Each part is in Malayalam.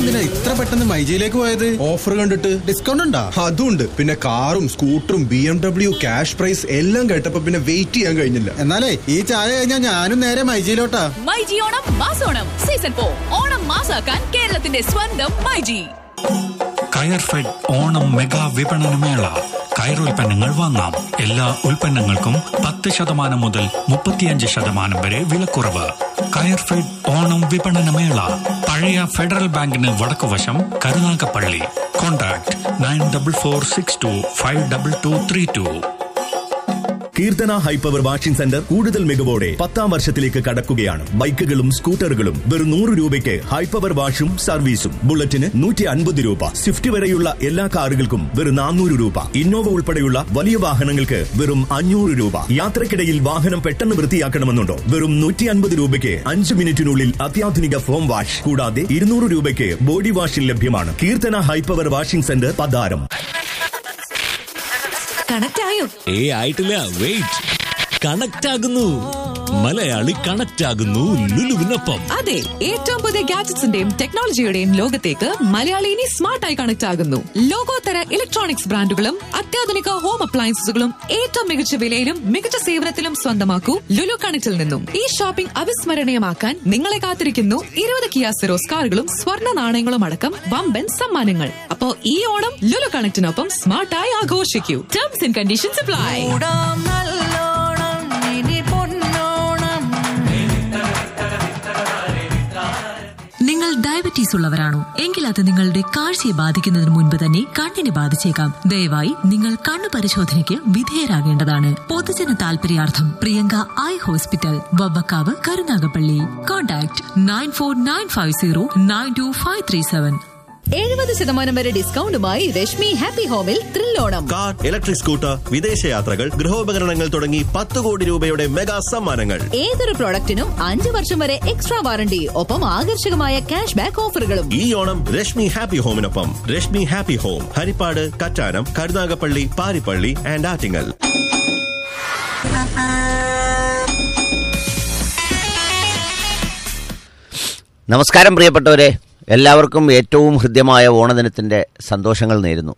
എന്തിനാ ഇത്ര പെട്ടെന്ന് മൈജിയിലേക്ക് പോയത് ഓഫർ കണ്ടിട്ട് ഡിസ്കൗണ്ട് ഉണ്ടോ അതുണ്ട് പിന്നെ കാറും സ്കൂട്ടറും B M W cash prize എല്ലാം കേട്ടപ്പോ പിന്നെ വെയിറ്റ് ചെയ്യാൻ കഴിഞ്ഞില്ല എന്നാലേ ഈ ചായ കഴിഞ്ഞാൽ ഞാനും നേരെ മൈജിയിലോട്ടാ മൈജി ഓണം മാസോണം സീസൺ ഫോർ ഓണം മാസാക്കാൻ കേരളത്തിന്റെ സ്വന്തം മൈജി കയർഫെഡ് ഓണം മെഗാ വിപണനമേള കയർ ഉൽപ്പന്നങ്ങൾ വാങ്ങാം എല്ലാ ഉൽപ്പന്നങ്ങൾക്കും പത്ത് ശതമാനം മുതൽ മുപ്പത്തിയഞ്ച് ശതമാനം വരെ വിലക്കുറവ് കയർഫെഡ് ഓണം വിപണനമേള പഴയ ഫെഡറൽ ബാങ്കിന് വടക്കുവശം Karunagappally contact nine double four six two five double two three two Keerthana high power washing centre കൂടുതൽ മികവോടെ പത്താം വർഷത്തിലേക്ക് കടക്കുകയാണ് ബൈക്കുകളും സ്കൂട്ടറുകളും വെറും നൂറ് രൂപയ്ക്ക് ഹൈപ്പവർ വാഷും സർവീസും ബുള്ളറ്റിന് നൂറ്റി അൻപത് രൂപ സ്വിഫ്റ്റ് വരെയുള്ള എല്ലാ കാറുകൾക്കും വെറും നാനൂറ് രൂപ ഇന്നോവ ഉൾപ്പെടെയുള്ള വലിയ വാഹനങ്ങൾക്ക് വെറും അഞ്ഞൂറ് രൂപ യാത്രക്കിടയിൽ വാഹനം പെട്ടെന്ന് വൃത്തിയാക്കണമെന്നുണ്ടോ വെറും നൂറ്റി അൻപത് രൂപയ്ക്ക് അഞ്ച് മിനിറ്റിനുള്ളിൽ അത്യാധുനിക ഫോം വാഷ് കൂടാതെ ഇരുന്നൂറ് രൂപയ്ക്ക് ബോഡി വാഷിൽ ലഭ്യമാണ് Keerthana high power washing centre Patharam connect ആയോ ഏ ആയിട്ടില്ല വെയിറ്റ് കണക്ട് ആകുന്നു മലയാളി കണക്ട് ആകുന്നു ലുലുവിനൊപ്പം അതെ ഏറ്റവും പുതിയ ഗാഡ്ജറ്റ്സിന്റെയും ടെക്നോളജിയുടെയും ലോകത്തേക്ക് മലയാളി ഇനി സ്മാർട്ടായി കണക്ട് ആകുന്നു ലോകോത്തര ഇലക്ട്രോണിക്സ് ബ്രാൻഡുകളും അത്യാധുനിക ഹോം അപ്ലയൻസസുകളും ഏറ്റവും മികച്ച വിലയിലും മികച്ച സേവനത്തിലും സ്വന്തമാക്കൂ ലുലു കണക്റ്റിൽ നിന്നും ഈ ഷോപ്പിംഗ് അവിസ്മരണീയമാക്കാൻ നിങ്ങളെ കാത്തിരിക്കുന്നു ഇരുപത് കിയാ സിറോസ് കാറുകളും സ്വർണ്ണ നാണയങ്ങളും അടക്കം വമ്പൻ സമ്മാനങ്ങൾ അപ്പോ ഈ ഓണം ലുലു കണക്റ്റിനൊപ്പം സ്മാർട്ടായി ആഘോഷിക്കൂ ടേംസ് ആൻഡ് കണ്ടീഷൻസ് അപ്ലൈ നിങ്ങൾ ഡയബറ്റീസ് ഉള്ളവരാണോ എങ്കിൽ അത് നിങ്ങളുടെ കാഴ്ചയെ ബാധിക്കുന്നതിന് മുൻപ് തന്നെ കണ്ണിനെ ബാധിച്ചേക്കാം ദയവായി നിങ്ങൾ കണ്ണു പരിശോധനയ്ക്ക് വിധേയരാകേണ്ടതാണ് പൊതുജന താൽപര്യാർത്ഥം Priyanka eye hospital Vavvakkavu Karunagappally contact nine four nine five zero nine two five three seven എഴുപത് ശതമാനം വരെ ഡിസ്കൗണ്ടുമായി രശ്മി ഹാപ്പി ഹോമിൽ ത്രില്ലോണം കാർ ഇലക്ട്രിക് സ്കൂട്ടർ വിദേശയാത്രകൾ ഗൃഹോപകരണങ്ങൾ തുടങ്ങി പത്ത് കോടി രൂപയുടെ മെഗാ സമ്മാനങ്ങൾ ഏതൊരു പ്രോഡക്റ്റിനും അഞ്ചു വർഷം വരെ എക്സ്ട്രാ വാറണ്ടി ഒപ്പം ആകർഷകമായ ക്യാഷ് ബാക്ക് ഓഫറുകളും ഈ ഓണം രശ്മി ഹാപ്പി ഹോമിനൊപ്പം Reshmi happy home Harippad Kattanam Karunagappally Paripally and Attingal നമസ്കാരം പ്രിയപ്പെട്ടവരെ എല്ലാവർക്കും ഏറ്റവും ഹൃദ്യമായ ഓണദിനത്തിൻ്റെ സന്തോഷങ്ങൾ നേരുന്നു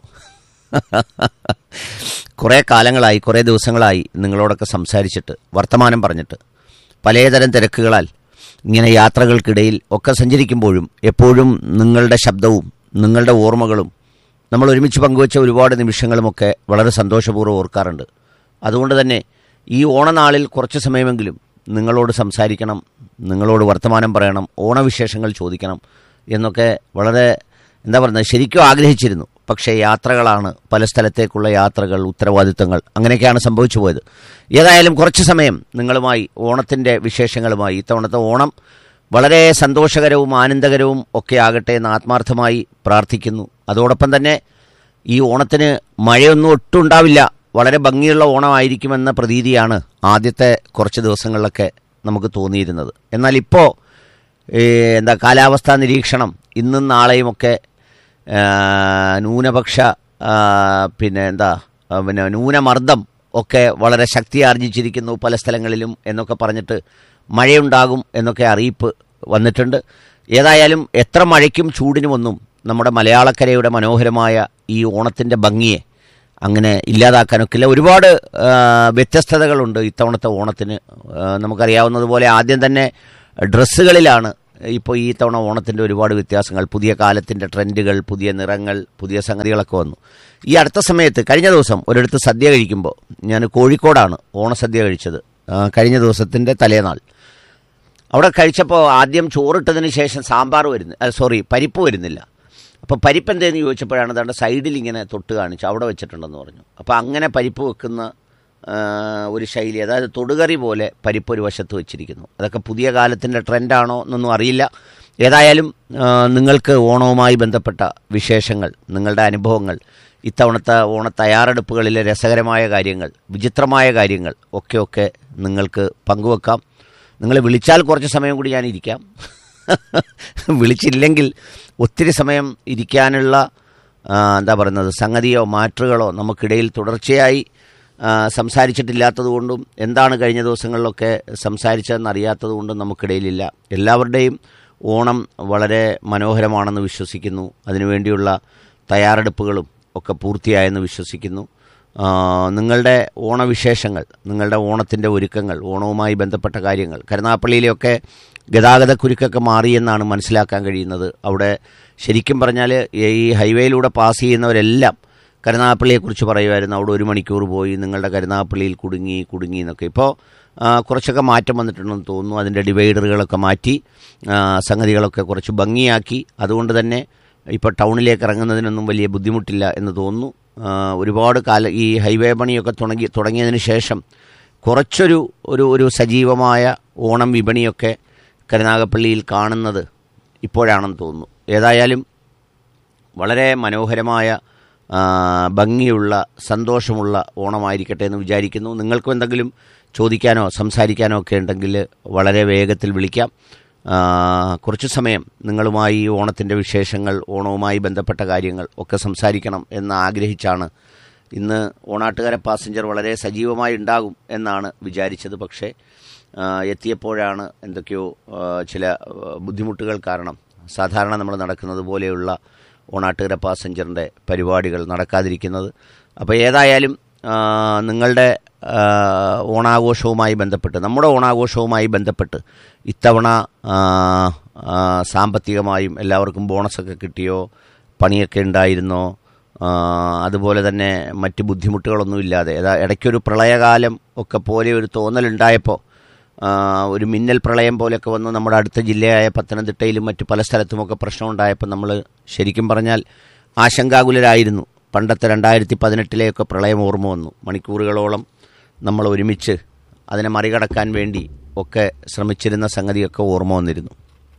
കുറേ കാലങ്ങളായി കുറേ ദിവസങ്ങളായി നിങ്ങളോടൊക്കെ സംസാരിച്ചിട്ട് വർത്തമാനം പറഞ്ഞിട്ട് പലതരം തിരക്കുകളാൽ ഇങ്ങനെ യാത്രകൾക്കിടയിൽ ഒക്കെ സഞ്ചരിക്കുമ്പോഴും എപ്പോഴും നിങ്ങളുടെ ശബ്ദവും നിങ്ങളുടെ ഓർമ്മകളും നമ്മൾ ഒരുമിച്ച് പങ്കുവച്ച ഒരുപാട് നിമിഷങ്ങളുമൊക്കെ വളരെ സന്തോഷപൂർവ്വം ഓർക്കാറുണ്ട് അതുകൊണ്ട് തന്നെ ഈ ഓണനാളിൽ കുറച്ച് സമയമെങ്കിലും നിങ്ങളോട് സംസാരിക്കണം നിങ്ങളോട് വർത്തമാനം പറയണം ഓണവിശേഷങ്ങൾ ചോദിക്കണം എന്നൊക്കെ വളരെ എന്താ പറയുന്നത് ശരിക്കും ആഗ്രഹിച്ചിരുന്നു പക്ഷേ യാത്രകളാണ് പല സ്ഥലത്തേക്കുള്ള യാത്രകൾ ഉത്തരവാദിത്തങ്ങൾ അങ്ങനെയൊക്കെയാണ് സംഭവിച്ചു പോയത് ഏതായാലും കുറച്ച് സമയം നിങ്ങളുമായി ഓണത്തിൻ്റെ വിശേഷങ്ങളുമായി ഇത്തവണത്തെ ഓണം വളരെ സന്തോഷകരവും ആനന്ദകരവും ഒക്കെ ആകട്ടെ എന്ന് ആത്മാർത്ഥമായി പ്രാർത്ഥിക്കുന്നു അതോടൊപ്പം തന്നെ ഈ ഓണത്തിന് മഴയൊന്നും ഒട്ടും ഉണ്ടാവില്ല വളരെ ഭംഗിയുള്ള ഓണമായിരിക്കുമെന്ന പ്രതീതിയാണ് ആദ്യത്തെ കുറച്ച് ദിവസങ്ങളിലൊക്കെ നമുക്ക് തോന്നിയിരുന്നത് എന്നാൽ ഇപ്പോൾ എന്താ കാലാവസ്ഥാ നിരീക്ഷണം ഇന്നും നാളെയുമൊക്കെ ആ, ന്യൂനപക്ഷ ആ, പിന്നെ എന്താ ആ, പിന്നെ ന്യൂനമർദ്ദം ഒക്കെ വളരെ ശക്തി ആർജിച്ചിരിക്കുന്നു പല സ്ഥലങ്ങളിലും എന്നൊക്കെ പറഞ്ഞിട്ട് മഴയുണ്ടാകും എന്നൊക്കെ അറിയിപ്പ് വന്നിട്ടുണ്ട് ഏതായാലും എത്ര മഴയ്ക്കും ചൂടിനുമൊന്നും നമ്മുടെ മലയാളക്കരയുടെ മനോഹരമായ ഈ ഓണത്തിൻ്റെ ഭംഗിയെ അങ്ങനെ ഇല്ലാതാക്കാനൊക്കില്ല ഒരുപാട് ആ, വ്യത്യസ്തതകളുണ്ട് ഇത്തവണത്തെ ഓണത്തിന് ആ, നമുക്കറിയാവുന്നതുപോലെ ആദ്യം തന്നെ ഡ്രസ്സുകളിലാണ് ഇപ്പോൾ ഈ തവണ ഓണത്തിൻ്റെ ഒരുപാട് വ്യത്യാസങ്ങൾ പുതിയ കാലത്തിൻ്റെ ട്രെൻഡുകൾ പുതിയ നിറങ്ങൾ പുതിയ സംഗതികളൊക്കെ വന്നു ഈ അടുത്ത സമയത്ത് കഴിഞ്ഞ ദിവസം ഒരിടത്ത് സദ്യ കഴിക്കുമ്പോൾ ഞാൻ കോഴിക്കോടാണ് ഓണസദ്യ കഴിച്ചത് ആ, കഴിഞ്ഞ ദിവസത്തിൻ്റെ തലേനാൾ അവിടെ കഴിച്ചപ്പോൾ ആദ്യം ചോറിട്ടതിന് ശേഷം സാമ്പാർ വരുന്നു സോറി പരിപ്പ് വരുന്നില്ല അപ്പോൾ പരിപ്പ് എന്തേന്ന് ചോദിച്ചപ്പോഴാണ് അതാണ്ട് സൈഡിൽ ഇങ്ങനെ തൊട്ട് കാണിച്ചു അവിടെ വെച്ചിട്ടുണ്ടെന്ന് പറഞ്ഞു അപ്പോൾ അങ്ങനെ പരിപ്പ് വെക്കുന്ന ആ, ഒരു ശൈലി അതായത് തൊടുകറി പോലെ പരിപ്പ് ഒരു വശത്ത് വെച്ചിരിക്കുന്നു അതൊക്കെ പുതിയ കാലത്തിൻ്റെ ട്രെൻഡാണോ എന്നൊന്നും അറിയില്ല ഏതായാലും ആ, നിങ്ങൾക്ക് ഓണവുമായി ബന്ധപ്പെട്ട വിശേഷങ്ങൾ നിങ്ങളുടെ അനുഭവങ്ങൾ ഇത്തവണത്തെ ഓണ തയ്യാറെടുപ്പുകളിലെ രസകരമായ കാര്യങ്ങൾ വിചിത്രമായ കാര്യങ്ങൾ ഒക്കെ ഒക്കെ നിങ്ങൾക്ക് പങ്കുവെക്കാം നിങ്ങൾ വിളിച്ചാൽ കുറച്ച് സമയം കൂടി ഞാൻ ഇരിക്കാം വിളിച്ചില്ലെങ്കിൽ ഒത്തിരി സമയം ഇരിക്കാനുള്ള ആ, എന്താ പറയുന്നത് സംഗതിയോ മാറ്ററുകളോ നമുക്കിടയിൽ തുടർച്ചയായി ആ, സംസാരിച്ചിട്ടില്ലാത്തതുകൊണ്ടും എന്താണ് കഴിഞ്ഞ ദിവസങ്ങളിലൊക്കെ സംസാരിച്ചതെന്ന് അറിയാത്തതുകൊണ്ടും നമുക്കിടയിലില്ല എല്ലാവരുടെയും ഓണം വളരെ മനോഹരമാണെന്ന് വിശ്വസിക്കുന്നു അതിനുവേണ്ടിയുള്ള തയ്യാറെടുപ്പുകളും ഒക്കെ പൂർത്തിയായെന്ന് വിശ്വസിക്കുന്നു ആ, നിങ്ങളുടെ ഓണവിശേഷങ്ങൾ നിങ്ങളുടെ ഓണത്തിൻ്റെ ഒരുക്കങ്ങൾ ഓണവുമായി ബന്ധപ്പെട്ട കാര്യങ്ങൾ കരുനാഗപ്പള്ളിയിലെയൊക്കെ ഗതാഗത കുരുക്കൊക്കെ മാറിയെന്നാണ് മനസ്സിലാക്കാൻ കഴിയുന്നത് അവിടെ ശരിക്കും പറഞ്ഞാൽ ഈ ഹൈവേയിലൂടെ പാസ് ചെയ്യുന്നവരെല്ലാം കരുനാഗപ്പള്ളിയെക്കുറിച്ച് പറയുമായിരുന്നു അവിടെ ഒരു മണിക്കൂർ പോയി നിങ്ങളുടെ കരുനാഗപ്പള്ളിയിൽ കുടുങ്ങി കുടുങ്ങി എന്നൊക്കെ ഇപ്പോൾ കുറച്ചൊക്കെ മാറ്റം വന്നിട്ടുണ്ടെന്ന് തോന്നുന്നു അതിൻ്റെ ഡിവൈഡറുകളൊക്കെ മാറ്റി ആ, സംഗതികളൊക്കെ കുറച്ച് ഭംഗിയാക്കി അതുകൊണ്ട് തന്നെ ഇപ്പോൾ ടൗണിലേക്ക് ഇറങ്ങുന്നതിനൊന്നും വലിയ ബുദ്ധിമുട്ടില്ല എന്ന് തോന്നുന്നു ആ, ഒരുപാട് കാല ഈ ഹൈവേ പണിയൊക്കെ തുടങ്ങി തുടങ്ങിയതിന് ശേഷം കുറച്ചൊരു ഒരു ഒരു സജീവമായ ഓണം വിപണിയൊക്കെ കരുനാഗപ്പള്ളിയിൽ കാണുന്നത് ഇപ്പോഴാണെന്ന് തോന്നുന്നു ഏതായാലും വളരെ മനോഹരമായ ആ, ഭംഗിയുള്ള സന്തോഷമുള്ള ഓണമായിരിക്കട്ടെ എന്ന് വിചാരിക്കുന്നു നിങ്ങൾക്കും എന്തെങ്കിലും ചോദിക്കാനോ സംസാരിക്കാനോ ഒക്കെ ഉണ്ടെങ്കിൽ വളരെ വേഗത്തിൽ വിളിക്കാം ആ, കുറച്ച് സമയം നിങ്ങളുമായി ഈ ഓണത്തിൻ്റെ വിശേഷങ്ങൾ ഓണവുമായി ബന്ധപ്പെട്ട കാര്യങ്ങൾ ഒക്കെ സംസാരിക്കണം എന്ന് ആഗ്രഹിച്ചാണ് ഇന്ന് ഓണാട്ടുകര പാസഞ്ചർ വളരെ സജീവമായി ഉണ്ടാകും എന്നാണ് വിചാരിച്ചത് പക്ഷേ ആ, എത്തിയപ്പോഴാണ് എന്തൊക്കെയോ ആ, ചില ആ, ബുദ്ധിമുട്ടുകൾ കാരണം സാധാരണ നമ്മൾ നടക്കുന്നത് പോലെയുള്ള ഓണാട്ടുകര പാസഞ്ചറിൻ്റെ പരിപാടികൾ നടക്കാതിരിക്കുന്നത് അപ്പോൾ ഏതായാലും ആ, നിങ്ങളുടെ ആ, ഓണാഘോഷവുമായി ബന്ധപ്പെട്ട് നമ്മുടെ ഓണാഘോഷവുമായി ബന്ധപ്പെട്ട് ഇത്തവണ ആ, ആ, സാമ്പത്തികമായും എല്ലാവർക്കും ബോണസൊക്കെ കിട്ടിയോ പണിയൊക്കെ ഉണ്ടായിരുന്നോ ആ, അതുപോലെ തന്നെ മറ്റ് ബുദ്ധിമുട്ടുകളൊന്നുമില്ലാതെ ഏതാ ഇടയ്ക്കൊരു പ്രളയകാലം ഒക്കെ പോലെ ഒരു തോന്നലുണ്ടായപ്പോൾ ആ, ഒരു മിന്നൽ പ്രളയം പോലെയൊക്കെ വന്ന് നമ്മുടെ അടുത്ത ജില്ലയായ പത്തനംതിട്ടയിലും മറ്റ് പല സ്ഥലത്തുമൊക്കെ പ്രശ്നമുണ്ടായപ്പോൾ നമ്മൾ ശരിക്കും പറഞ്ഞാൽ ആശങ്കാകുലരായിരുന്നു പണ്ടത്തെ രണ്ടായിരത്തി പതിനെട്ടിലെയൊക്കെ പ്രളയം ഓർമ്മ വന്നു മണിക്കൂറുകളോളം നമ്മൾ ഒരുമിച്ച് അതിനെ മറികടക്കാൻ വേണ്ടി ഒക്കെ ശ്രമിച്ചിരുന്ന സംഗതിയൊക്കെ ഓർമ്മ വന്നിരുന്നു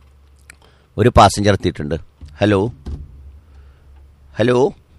ഒരു പാസഞ്ചർ എത്തിയിട്ടുണ്ട് ഹലോ ഹലോ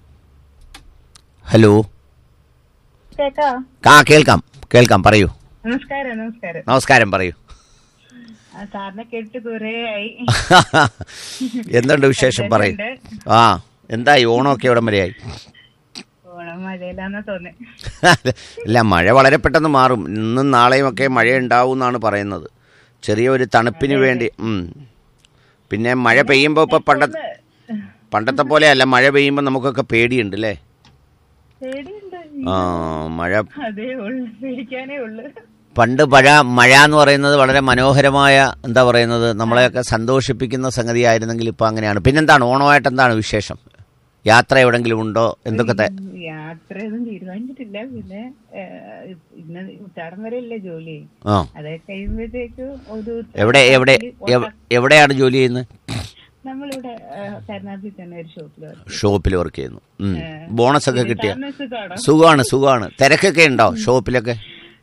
ഹലോ കേട്ടോ ആ കേൾക്കാം കേൾക്കാം പറയൂ നമസ്കാരം നമസ്കാരം നമസ്കാരം പറയൂ ആ, സാറിനെ കേട്ടിട്ട് കുറേ ആയി എന്തുണ്ട് വിശേഷം പറയൂ ആ എന്തായി ഓണമൊക്കെ എവിടം വരെയായി ഓണം മഴയിലാന്നാ തോന്നി ഇല്ല മഴ വളരെ പെട്ടെന്ന് മാറും ഇന്നും നാളെയും ഒക്കെ മഴ ഉണ്ടാവും എന്നാണ് പറയുന്നത് ചെറിയൊരു തണുപ്പിന് വേണ്ടി ഉം. പിന്നെ മഴ പെയ്യുമ്പോൾ ഇപ്പോൾ പണ്ടത്തെ പണ്ടത്തെ പോലെയല്ല മഴ പെയ്യുമ്പോൾ നമുക്കൊക്കെ പേടിയുണ്ട് അല്ലേ പേടിയുണ്ട് ആ മഴ അതേ ഉള്ളു പേടിക്കാനേ ഉള്ളു പണ്ട് മഴ മഴ എന്ന് പറയുന്നത് വളരെ മനോഹരമായ എന്താ പറയുന്നത് നമ്മളെയൊക്കെ സന്തോഷിപ്പിക്കുന്ന സംഗതിയായിരുന്നെങ്കിൽ ഇപ്പം അങ്ങനെയാണ് പിന്നെന്താണ് ഓണമായിട്ട് എന്താണ് വിശേഷം യാത്ര എവിടെങ്കിലും ഉണ്ടോ എന്തൊക്കെ തെ- യാത്രയൊന്നും തീരുമാനിച്ചിട്ടില്ല പിന്നെ ഏ, ഇന്ന് ഉച്ചാടം വരെ അല്ലേ ജോലി ആ അതൊക്കെ കഴിയുമ്പോഴത്തേക്ക് ഒരു എവിടെ എവിടെ എവ- എവിടെയാണ് ജോലി ചെയ്യുന്നത് നമ്മളിവിടെ കരുനാഗപ്പള്ളി തന്നെ ഒരു ഷോപ്പിൽ ഷോപ്പിൽ വർക്ക് ചെയ്യുന്നു ഉം. ബോണസ് ഒക്കെ കിട്ടിയ സാറിന് സുഖാണോ? സുഖമാണ് സുഖമാണ് തിരക്കൊക്കെ ഉണ്ടോ ഷോപ്പിലൊക്കെ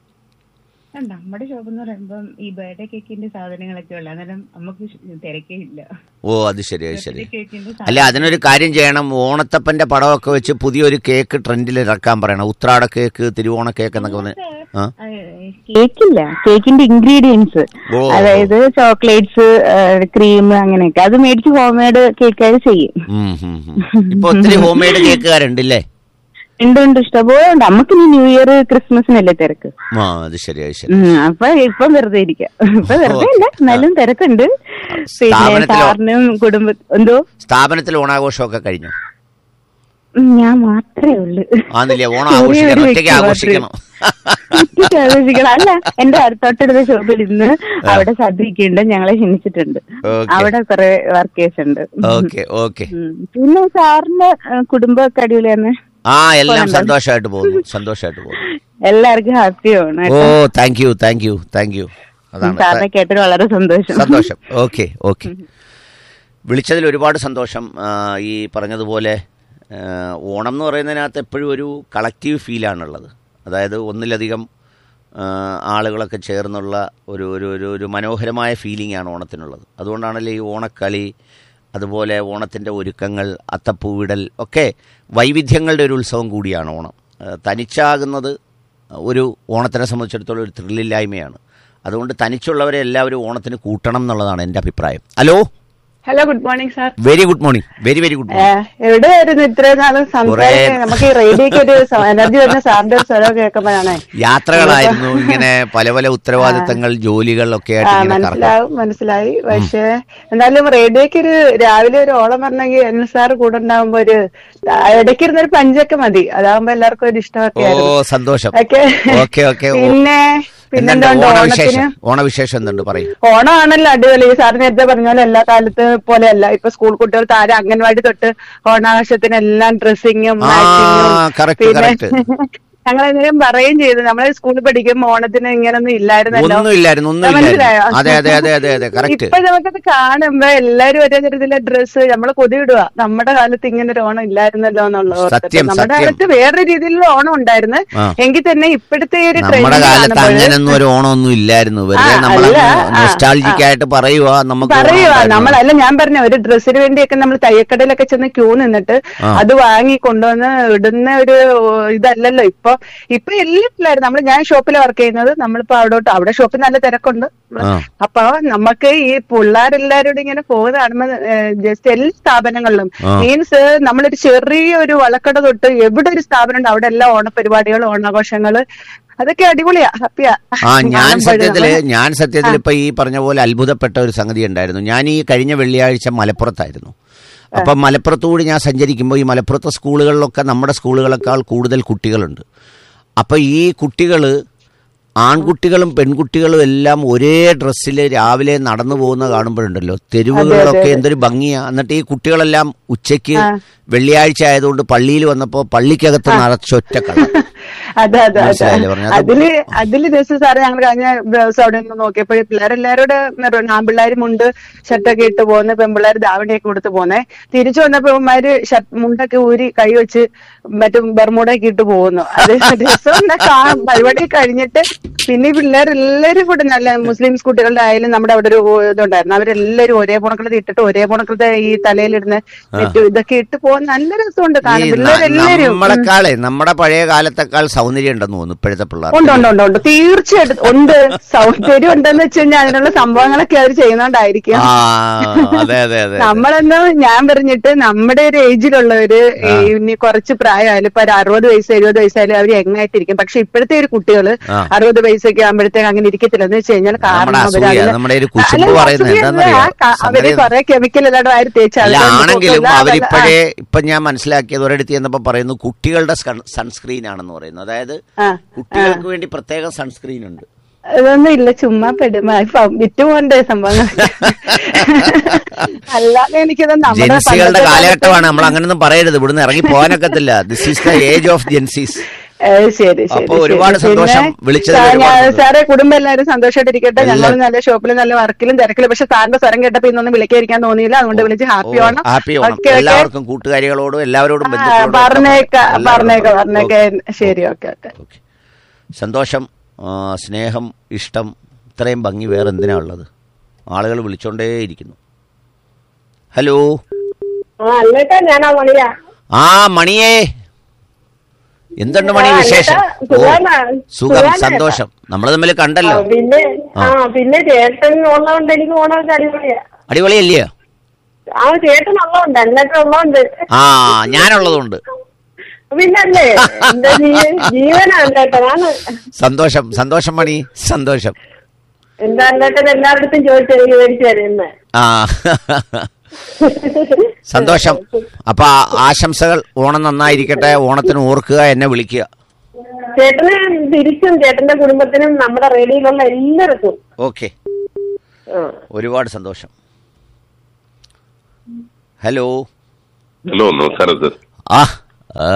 ആ, നമ്മുടെ ഷോപ്പ് എന്ന് പറയുമ്പം ഈ ബർത്ത്ഡേ കേക്കിന്റെ സാധനങ്ങളൊക്കെ ഉള്ള അന്നേരം നമുക്ക് തിരക്കേ ഇല്ല ഓ അത് ശരി അത് ശരി കേക്കിന്റെ അല്ല അതിനൊരു കാര്യം ചെയ്യണം ഓണത്തപ്പന്റെ പടമൊക്കെ വെച്ച് പുതിയൊരു കേക്ക് ട്രെൻഡിൽ ഇറക്കാൻ പറയണം ഉത്രാട കേക്ക് തിരുവോണ കേക്ക് എന്നൊക്കെ പറഞ്ഞ് ആ കേക്കില്ല കേക്കിന്റെ ഇൻഗ്രീഡിയൻസ് ഓ. അതായത് ചോക്ലേറ്റ്സ് ക്രീം അങ്ങനെയൊക്കെ അത് മേടിച്ച് ഹോം മെയ്ഡ് കേക്കാർ ചെയ്യും ഉം, ഉം, ഉം. ഇപ്പൊ ഒത്തിരി ഹോം മെയ്ഡ് കേക്കുകാരുണ്ടല്ലേ ഉണ്ട് ഉണ്ട് ഇഷ്ടംപോലെ ഉണ്ട് നമുക്ക് ഇനി ന്യൂ ഇയർ ക്രിസ്മസിനല്ലേ തിരക്ക് ആ അത് ശരി അത് ശരി ഉം, അപ്പൊ ഇപ്പൊ വെറുതെ ഇരിക്കാം ഇപ്പൊ വെറുതെ ഇല്ല എന്നാലും തിരക്കുണ്ട് പിന്നെ സ്ഥാപനത്തിലോ? സാറിനും കുടുംബ എന്തോ സ്ഥാപനത്തിൽ ഓണാഘോഷമൊക്കെ കഴിഞ്ഞു ഉം, ഞാൻ മാത്രമേ ഉള്ളൂ ആന്നില്ലേ ഓണം ചെറിയൊരു ആഘോഷിക്കണം വ്യക്തി ഒറ്റയ്ക്ക് മാത്രമേ. ആഘോഷിക്കണം ഒറ്റയ്ക്ക് ആഘോഷിക്കണം അല്ല എന്റെ അടുത്തോട്ടടുത്ത ഷോപ്പിൽ ഇന്ന് അവിടെ സദ്യയൊക്കെ ഉണ്ട് ഞങ്ങളെ ക്ഷണിച്ചിട്ടുണ്ട് Okay. അവിടെ കുറെ വർക്കേഴ്സ് ഉണ്ട് ഓക്കെ ഓക്കെ ഉം. പിന്നെ സാറിന്റെ ഏഹ്, കുടുംബമൊക്കെ അടിപൊളിയാണ് ആ എല്ലാം പോകണ്ടോ? സന്തോഷമായിട്ട് പോകുന്നു സന്തോഷമായിട്ട് പോകുന്നു എല്ലാവർക്കും ഹാപ്പിയാണ് oh thank you thank you thank you അതാണ് സാറിനെ കേട്ടിട്ട് വളരെ സന്തോഷം സന്തോഷം ഓക്കെ ഓക്കെ വിളിച്ചതിൽ ഒരുപാട് സന്തോഷം ആ, ഈ പറഞ്ഞതുപോലെ ആ, ഓണം എന്ന് പറയുന്നതിനകത്ത് എപ്പോഴും ഒരു കളക്റ്റീവ് ഫീലാണുള്ളത് അതായത് ഒന്നിലധികം ആ, ആളുകളൊക്കെ ചേർന്നുള്ള ഒരു ഒരു ഒരു ഒരു മനോഹരമായ ഫീലിംഗ് ആണ് ഓണത്തിനുള്ളത് അതുകൊണ്ടാണല്ലോ ഈ ഓണക്കളി അതുപോലെ ഓണത്തിൻ്റെ ഒരുക്കങ്ങൾ അത്തപ്പൂവിടൽ ഒക്കെ വൈവിധ്യങ്ങളുടെ ഒരു ഉത്സവം കൂടിയാണ് ഓണം ആ, തനിച്ചാകുന്നത് ഒരു ഓണത്തിനെ സംബന്ധിച്ചിടത്തോളം ഒരു ത്രില്ലില്ലായ്മയാണ് അതുകൊണ്ട് തനിച്ചുള്ളവരെ എല്ലാവരും ഓണത്തിന് കൂട്ടണം എന്നുള്ളതാണ് എൻ്റെ അഭിപ്രായം hello hello good morning sir very good morning very very good morning എവിടെയായിരുന്നു ഇത്രയും നാളും സംസാരിക്കാൻ കുറേ- നമുക്ക് ഈ റേഡിയോക്ക് ഒരു എനർജി വരുന്ന സാറിന്റെ ഒരു സ്വരം കേൾക്കുമ്പോഴാണ് യാത്രകളായിരുന്നു ഇങ്ങനെ പല പല ഉത്തരവാദിത്തങ്ങൾ ജോലികൾ ഒക്കെ ആ ആയിട്ട് ഇങ്ങനെ കറങ്ങും മനസ്സിലാവും മനസ്സിലായി പക്ഷേ എന്നാലും റേഡിയോക്ക് ഒരു രാവിലെ ഒരു ഓളം പറഞ്ഞെങ്കിൽ എൻ സാർ കൂടെ ഉണ്ടാവുമ്പോ ഒരു ആ, ഇടയ്ക്കിരുന്ന ഒരു പഞ്ചൊക്കെ മതി അതാവുമ്പോ എല്ലാവർക്കും ഒരു ഇഷ്ടമൊക്കെ ഓ ആയിരുന്നു സന്തോഷം ഓക്കെ ഓക്കെ ഓക്കെ പിന്നെ എന്തുണ്ട് പിന്നെന്തുണ്ട് ഓണവിശേഷം ഓണത്തിന് ഓണവിശേഷം എന്തുണ്ട് പറയും ഓണമാണല്ലോ അടിപൊളി സാർ നേരത്തെ പറഞ്ഞ പോലെ എല്ലാ കാലത്ത് പോലെയല്ല ഇപ്പൊ സ്കൂൾ കുട്ടികൾ താരം അംഗൻവാടി തൊട്ട് ഓണാഘോഷത്തിന് എല്ലാം ഡ്രസ്സിങ്ങും ആ കറക്റ്റ് കറക്റ്റ് ഞങ്ങൾ എന്തെങ്കിലും പറയുകയും ചെയ്തു നമ്മളെ സ്കൂളിൽ പഠിക്കുമ്പോ ഓണത്തിന് ഇങ്ങനൊന്നും ഇല്ലായിരുന്നല്ലോ ഒന്നും ഇല്ലായിരുന്നു ഒന്നും മനസ്സിലായോ? ഇല്ലായിരുന്നു അതെ അതെ അതെ അതെ അതെ കറക്റ്റ് ഇപ്പൊ നമുക്കത് കാണുമ്പോ എല്ലാരും ഒരേ തരത്തിലെ ഡ്രസ്സ് നമ്മള് കൊതിയിടുക നമ്മുടെ കാലത്ത് ഇങ്ങനെ ഒരു ഓണം ഇല്ലായിരുന്നല്ലോ എന്നുള്ളത് ഓർത്തിട്ട്. സത്യം, നമ്മുടെ സത്യം. കാലത്ത് വേറൊരു രീതിയിലുള്ള ഓണം ഉണ്ടായിരുന്നു ആ. എങ്കിൽ തന്നെ ഇപ്പോഴത്തെ ഈ ഒരു നമ്മുടെ trend കാലത്ത് കാണുമ്പോഴ് അങ്ങനൊന്നും ഒരു ഓണമൊന്നും ഇല്ലായിരുന്നു വെറുതെ ആ, നമ്മൾ അല്ല, ആ, നൊസ്റ്റാൾജിക് ആയിട്ട് പറയുക നമുക്ക് ഓണം പറയുക ഉണ്ടായിരുന്നു. നമ്മളല്ല ഞാൻ പറഞ്ഞ ഒരു ഡ്രസ്സിന് വേണ്ടിയൊക്കെ നമ്മൾ തയ്യക്കടയിലൊക്കെ ചെന്ന് ക്യൂ നിന്നിട്ട് ആ. അത് വാങ്ങി കൊണ്ടുവന്ന് ഇടുന്ന ഒരു ഇതല്ലല്ലോ ഇപ്പൊ ഇപ്പൊ എല്ലാ പിള്ളേരും നമ്മൾ ഞാൻ ഷോപ്പിൽ വർക്ക് ചെയ്യുന്നത് നമ്മളിപ്പോ അവിടോട്ട് അവിടെ ഷോപ്പിൽ നല്ല തിരക്കുണ്ട് ആ. അപ്പൊ നമുക്ക് ഈ പിള്ളേരെല്ലാരോടും ഇങ്ങനെ പോകുന്ന കാണുമ്പോ ജസ്റ്റ് എല്ലാ സ്ഥാപനങ്ങളിലും ആ. മീൻസ് നമ്മളൊരു ചെറിയ ഒരു വളക്കട തൊട്ട് എവിടെ ഒരു സ്ഥാപനം ഉണ്ട് അവിടെ എല്ലാ ഓണപരിപാടികൾ ഓണാഘോഷങ്ങള് അതൊക്കെ അടിപൊളിയാ ഹാപ്പിയാ ആ ഞാൻ കാണുമ്പോഴ് സത്യത്തില് നമ്മള് ഞാൻ സത്യത്തിൽ ഇപ്പൊ ഈ പറഞ്ഞ പോലെ അത്ഭുതപ്പെട്ട ഒരു സംഗതി ഉണ്ടായിരുന്നു ഞാൻ ഈ കഴിഞ്ഞ വെള്ളിയാഴ്ച മലപ്പുറത്തായിരുന്നു അപ്പം മലപ്പുറത്തുകൂടി ഞാൻ സഞ്ചരിക്കുമ്പോൾ ഈ മലപ്പുറത്തെ സ്കൂളുകളിലൊക്കെ നമ്മുടെ സ്കൂളുകളെക്കാൾ കൂടുതൽ കുട്ടികളുണ്ട് അപ്പൊ ഈ കുട്ടികൾ ആൺകുട്ടികളും പെൺകുട്ടികളും എല്ലാം ഒരേ ഡ്രസ്സിൽ രാവിലെ നടന്നു പോകുന്ന കാണുമ്പോഴുണ്ടല്ലോ തെരുവുകളിലൊക്കെ എന്തൊരു ഭംഗിയാ എന്നിട്ട് ഈ കുട്ടികളെല്ലാം ഉച്ചയ്ക്ക് വെള്ളിയാഴ്ച ആയതുകൊണ്ട് പള്ളിയിൽ വന്നപ്പോൾ പള്ളിക്കകത്ത് നിറച്ചൊറ്റ കള്ളം അതെ അതെ അതെ മനസ്സിലായില്ലേ പറഞ്ഞത്? അതില് അതില് ദിവസം സാറ് ഞങ്ങൾ കഴിഞ്ഞ ദിവസം അവിടെ നിന്ന് നോക്കിയപ്പോൾ പിള്ളേരെല്ലാവരോട് ആൺപിള്ളേർ മുണ്ട് ഷർട്ടൊക്കെ ഇട്ട് പോകുന്നു പെൺപിള്ളേർ ധാവണിയൊക്കെ കൊടുത്ത് പോന്നേ തിരിച്ചു വന്നപ്പോ ഇവന്മാര് ഷർട്ട് മുണ്ടൊക്കെ ഊരി കൈ വെച്ച് മറ്റും ബർമൂടൊക്കെ ഇട്ട് പോകുന്നു അത് ദിവസം ഒന്ന് കാ- പരിപാടി കഴിഞ്ഞിട്ട് പിന്നെ ഈ പിള്ളേരെല്ലാരും കൂടെ നല്ല മുസ്ലിംസ് കുട്ടികളുടെ ആയാലും നമ്മുടെ അവിടെ ഒരു ഇതുണ്ടായിരുന്നു അവരെല്ലാരും ഒരേ പുണക്കളത് ഇട്ടിട്ട് ഒരേ പുണക്കളത്തെ ഈ തലയിലിടുന്ന നെറ്റ് ഇതൊക്കെ ഇട്ട് പോകാൻ നല്ല രസമുണ്ട് ഈ കാണാൻ ന- പിള്ളേരെല്ലാരും ഉം. നമ്മളെക്കാളെ നമ്മുടെ പഴയ കാലത്തെക്കാൾ സൗന്ദര്യം ഉണ്ടെന്ന് തോന്നുന്നു ഇപ്പോഴത്തെ പിള്ളേർ ഉണ്ട് ഉണ്ട് ഉണ്ട് ഉണ്ട് തീർച്ചയായിട്ടും ഉണ്ട് സൗന്ദര്യം ഉണ്ടെന്ന് വെച്ച് കഴിഞ്ഞാൽ അതിനുള്ള സംഭവങ്ങളൊക്കെ അവർ ചെയ്യുന്നോണ്ടായിരിക്കും ആ അതെ അതെ അതെ നമ്മളെന്ന് ഞാൻ പറഞ്ഞിട്ട് നമ്മുടെ ഒരു ഏജിലുള്ളവര് ഈ ഇനി കുറച്ച് പ്രായമായാലും ഇപ്പൊ ഒരു അറുപത് വയസ്സ് എഴുപത് വയസ്സായാലും അവർ എങ്ങായിട്ടിരിക്കും പക്ഷെ ഇപ്പോഴത്തെ ഒരു കുട്ടികള് ആ. അറുപത് വയസ്സൊക്കെ ആകുമ്പോഴത്തേക്ക് അങ്ങനെ ഇരിക്കത്തില്ല എന്ന് വെച്ച് കഴിഞ്ഞാൽ കാരണം നമ്മുടെ അവര് അസൂയ, അതിന് നമ്മുടെ ഒരു കുശുമ്പ് അല്ല, പറയുന്നത് അസൂയ എന്താണെന്നറിയോ? അല്ല, ആ, അവര് സംഗതി- കുറെ കെമിക്കൽ എല്ലാവരും ആര് തേച്ച് അല്ല അതുകൊണ്ട് ആണെങ്കിലും പൊക്കില്ല, അതല്ല, അവരിപ്പോഴേ ഇപ്പൊ ഞാൻ മനസ്സിലാക്കിയത് ഒരിടത്ത് ചെന്നപ്പോ പറയുന്നു കുട്ടികളുടെ സൺസ്ക്രീൻ ആണെന്ന് പറയുന്നു അതായത് ആ, കുട്ടികൾക്ക് വേണ്ടി പ്രത്യേക സൺസ്ക്രീൻ ഉണ്ട് അതൊന്നും ഇല്ല ചുമ്മാ പെടുമ വിറ്റു പോകണ്ടേ സംഭവങ്ങൾ അല്ലാതെ എനിക്കത് നമ്മുടെ ജെൻസികളുടെ പണ്ടത്തെ കാലഘട്ടമാണ് കാലത്ത് നമ്മൾ അങ്ങനൊന്നും പറയരുത് ഇവിടുന്ന് ഇറങ്ങി പോകാനൊക്കത്തില്ല this is the age of Gen Zs ഏ, ശരി ശരി അപ്പൊ ഒരുപാട് ശരി. സന്തോഷം. പിന്നെ വിളിച്ചതിൽ സാ- ഒരുപാട് ഞാൻ- സന്തോഷം. സാറേ കുടുംബം എല്ലാവരും സന്തോഷമായിട്ടിരിക്കട്ടെ ഞങ്ങൾ എല്ലാവരും. നല്ല ഷോപ്പിൽ നല്ല വർക്കിലും തിരക്കിലും പക്ഷെ സാറിന്റെ സ്വരം കേട്ടപ്പോ ഇന്നൊന്നും വിളിക്കാതിരിക്കാൻ തോന്നിയില്ല അതുകൊണ്ട് വിളിച്ച് happy Onam happy Onam okay okay എല്ലാവർക്കും കൂട്ടുകാരികളോടും എല്ലാവരോടും ആ, ബന്ധുക്കളോടും പറഞ്ഞേക്ക എല്ലാവരോടും പറഞ്ഞേക്ക പറഞ്ഞു. പറഞ്ഞേക്ക ശരി ഓക്കെ ഓക്കെ ഓക്കെ. സന്തോഷം ആ, സ്നേഹം ഇഷ്ടം ഇത്രയും ഭംഗി വേറെ എന്തിനാ ഉള്ളത് ആളുകൾ വിളിച്ചോണ്ടേയിരിക്കുന്നു ഹലോ ആ അല്ലേട്ടാ ഞാനാ മണിയാ ആ മണിയേ എന്തുണ്ട് മണി ആ, വിശേഷം അല്ലേട്ടാ, ഓ സുഖാണോ? സുഖം സുഖാണോ സന്തോഷം നമ്മൾ തമ്മിൽ കണ്ടല്ലോ ആ, പിന്നെ ആ. ആ പിന്നെ ചേട്ടൻ ഉള്ളതുകൊണ്ട് എനിക്ക് ഓണമൊക്കെ അടിപൊളിയാ അടിപൊളിയല്ലയോ ആ ചേട്ടൻ ഉള്ളതുണ്ട് എന്നിട്ട് ഉള്ളതുണ്ട് ആ ഞാനുള്ളതുകൊണ്ട് പിന്നല്ലേ എന്റെ ജീ- ജീവനാണ് ചേട്ടനാണ് സന്തോഷം സന്തോഷം മണി സന്തോഷം എന്താ എന്നിട്ട് എല്ലാവരുടെ ചോദിച്ചു എനിക്ക് മേടിച്ചു തരുന്നത് ആ സന്തോഷം അപ്പൊ ആ- ആശംസകൾ ഓണം നന്നായിരിക്കട്ടെ ഓണത്തിന് ഓർക്കുക എന്നെ വിളിക്കുക ചേട്ടന് തിരിച്ചും ചേട്ടന്റെ കുടുംബത്തിനും നമ്മുടെ റേഡിയോയിലുള്ള എല്ലാവർക്കും ഓക്കെ ആ. ഒരുപാട് സന്തോഷം ഹലോ ഹലോ നമസ്കാരം സർ ആ ആ.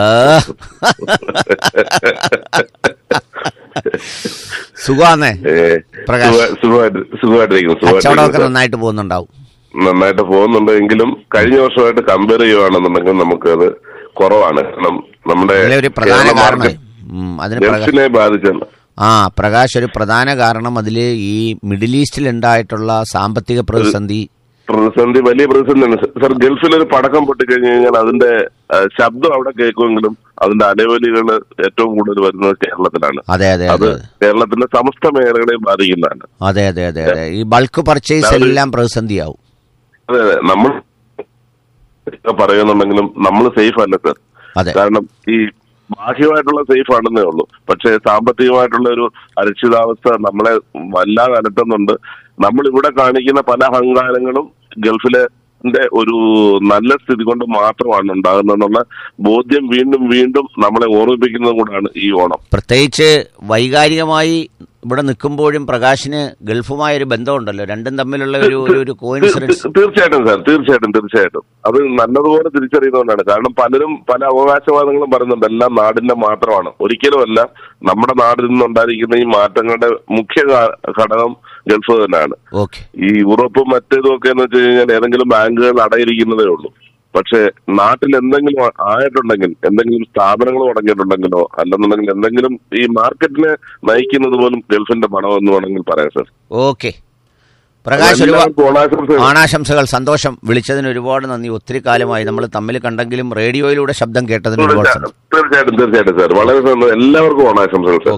സുഖാന്നേ പ്രകാശ്. സുഖമായിട്ടിരിക്കുന്നു കച്ചവടമൊക്കെ സുഖമായിട്ടിരിക്കുന്നു നന്നായിട്ട് പോകുന്നുണ്ടാവും നന്നായിട്ട് പോകുന്നുണ്ട് എങ്കിലും കഴിഞ്ഞ വർഷമായിട്ട് കമ്പയർ ചെയ്യുവാണെന്നുണ്ടെങ്കിൽ നമുക്കത് കുറവാണ് കാരണം നമ്മുടെ അതിലെ ഒരു പ്രധാന കേരള കാരണം മാർക്കറ്റ് ഉം, അതിന് പ്രകാ- ഗൾഫിനെ ബാധിച്ചാണ് ആ പ്രകാശ് ഒരു പ്രധാന കാരണം അതിൽ ഈ മിഡിൽ ഈസ്റ്റിൽ ഉണ്ടായിട്ടുള്ള സാമ്പത്തിക പ്രതിസന്ധി പ്രതിസന്ധി വലിയ പ്രതിസന്ധിയാണ് സർ ഗൾഫിൽ ഒരു പടക്കം പൊട്ടിക്കഴിഞ്ഞു കഴിഞ്ഞാൽ അതിന്റെ ആ, ശബ്ദം അവിടെ കേൾക്കുമെങ്കിലും അതിന്റെ അലവലികൾ ഏറ്റവും കൂടുതൽ വരുന്നത് കേരളത്തിലാണ് അതെ അതെ അത് അതെ കേരളത്തിന്റെ സമസ്ത മേഖലകളെയും ബാധിക്കുന്നതാണ് അതെ അതെ അതെ അതെ ഈ ബൾക്ക് പർച്ചേസ് അത് എല്ലാം പ്രതിസന്ധിയാവും അതെ അതെ നമ്മൾ പറയുന്നുണ്ടെങ്കിലും നമ്മൾ സേഫ് അല്ല സർ കാരണം ഈ ബാഹ്യമായിട്ടുള്ള സേഫ് ആണെന്നേ ഉള്ളൂ പക്ഷേ സാമ്പത്തികമായിട്ടുള്ള ഒരു അരക്ഷിതാവസ്ഥ നമ്മളെ വല്ലാതെ അലട്ടുന്നുണ്ട് നമ്മൾ ഇവിടെ കാണിക്കുന്ന പല അഹങ്കാരങ്ങളും ഗൾഫിലെ ന്റെ ഒരു നല്ല സ്ഥിതി കൊണ്ട് മാത്രമാണ് ഉണ്ടാകുന്നതെന്നുള്ള ബോധ്യം വീണ്ടും വീണ്ടും നമ്മളെ ഓർമ്മിപ്പിക്കുന്നതും കൂടാണ് ഈ ഓണം പ്രത്യേകിച്ച് വൈകാരികമായി ഇവിടെ നിൽക്കുമ്പോഴും പ്രകാശിന് ഗൾഫുമായ ഒരു ബന്ധമുണ്ടല്ലോ രണ്ടും തമ്മിലുള്ള ഒരു ഒരു- ഒരു കോയിൻസിഡൻസ് തീർച്ചയായിട്ടും സാർ തീർച്ചയായിട്ടും തീർച്ചയായിട്ടും അത് നല്ലതുപോലെ തിരിച്ചറിയുന്നതുകൊണ്ടാണ് കാരണം പലരും പല അവകാശവാദങ്ങളും പറയുന്നുണ്ട് എല്ലാം നാടിന്റെ മാത്രമാണ് ഒരിക്കലുമല്ല നമ്മുടെ നാടിൽ നിന്നുണ്ടായിരിക്കുന്ന ഈ മാറ്റങ്ങളുടെ മുഖ്യ കാ- ഘടകം ഗൾഫ് തന്നെയാണ് ഓക്കെ ഈ യൂറോപ്പും മറ്റേതും ഒക്കെ എന്ന് വെച്ച് കഴിഞ്ഞാൽ ഏതെങ്കിലും ബാങ്കുകൾ അടയിരിക്കുന്നതേ ഉള്ളൂ പക്ഷെ നാട്ടിൽ എന്തെങ്കിലും ആയിട്ടുണ്ടെങ്കിൽ എന്തെങ്കിലും സ്ഥാപനങ്ങൾ തുടങ്ങിയിട്ടുണ്ടെങ്കിലോ അല്ലെന്നുണ്ടെങ്കിൽ എന്തെങ്കിലും ഈ മാർക്കറ്റിനെ നയിക്കുന്നത് പോലും ഗൾഫിന്റെ പണം എന്ന് വേണമെങ്കിൽ പറയാം സാർ ഓക്കെ പ്രകാശ് ഒരുപാട് എല്ലാവർക്കും ഓണാശംസകൾ. ഓണാശംസകൾ സന്തോഷം വിളിച്ചതിന് ഒരുപാട് നന്ദി ഒത്തിരി കാലമായി നമ്മൾ തമ്മിൽ കണ്ടെങ്കിലും റേഡിയോയിലൂടെ ശബ്ദം കേട്ടതിന് ഒരുപാട് സന്തോഷം തീർച്ചയായിട്ടും തീർച്ചയായിട്ടും സാർ വളരെ സന്തോഷം എല്ലാവർക്കും ഓണാശംസകൾ സാർ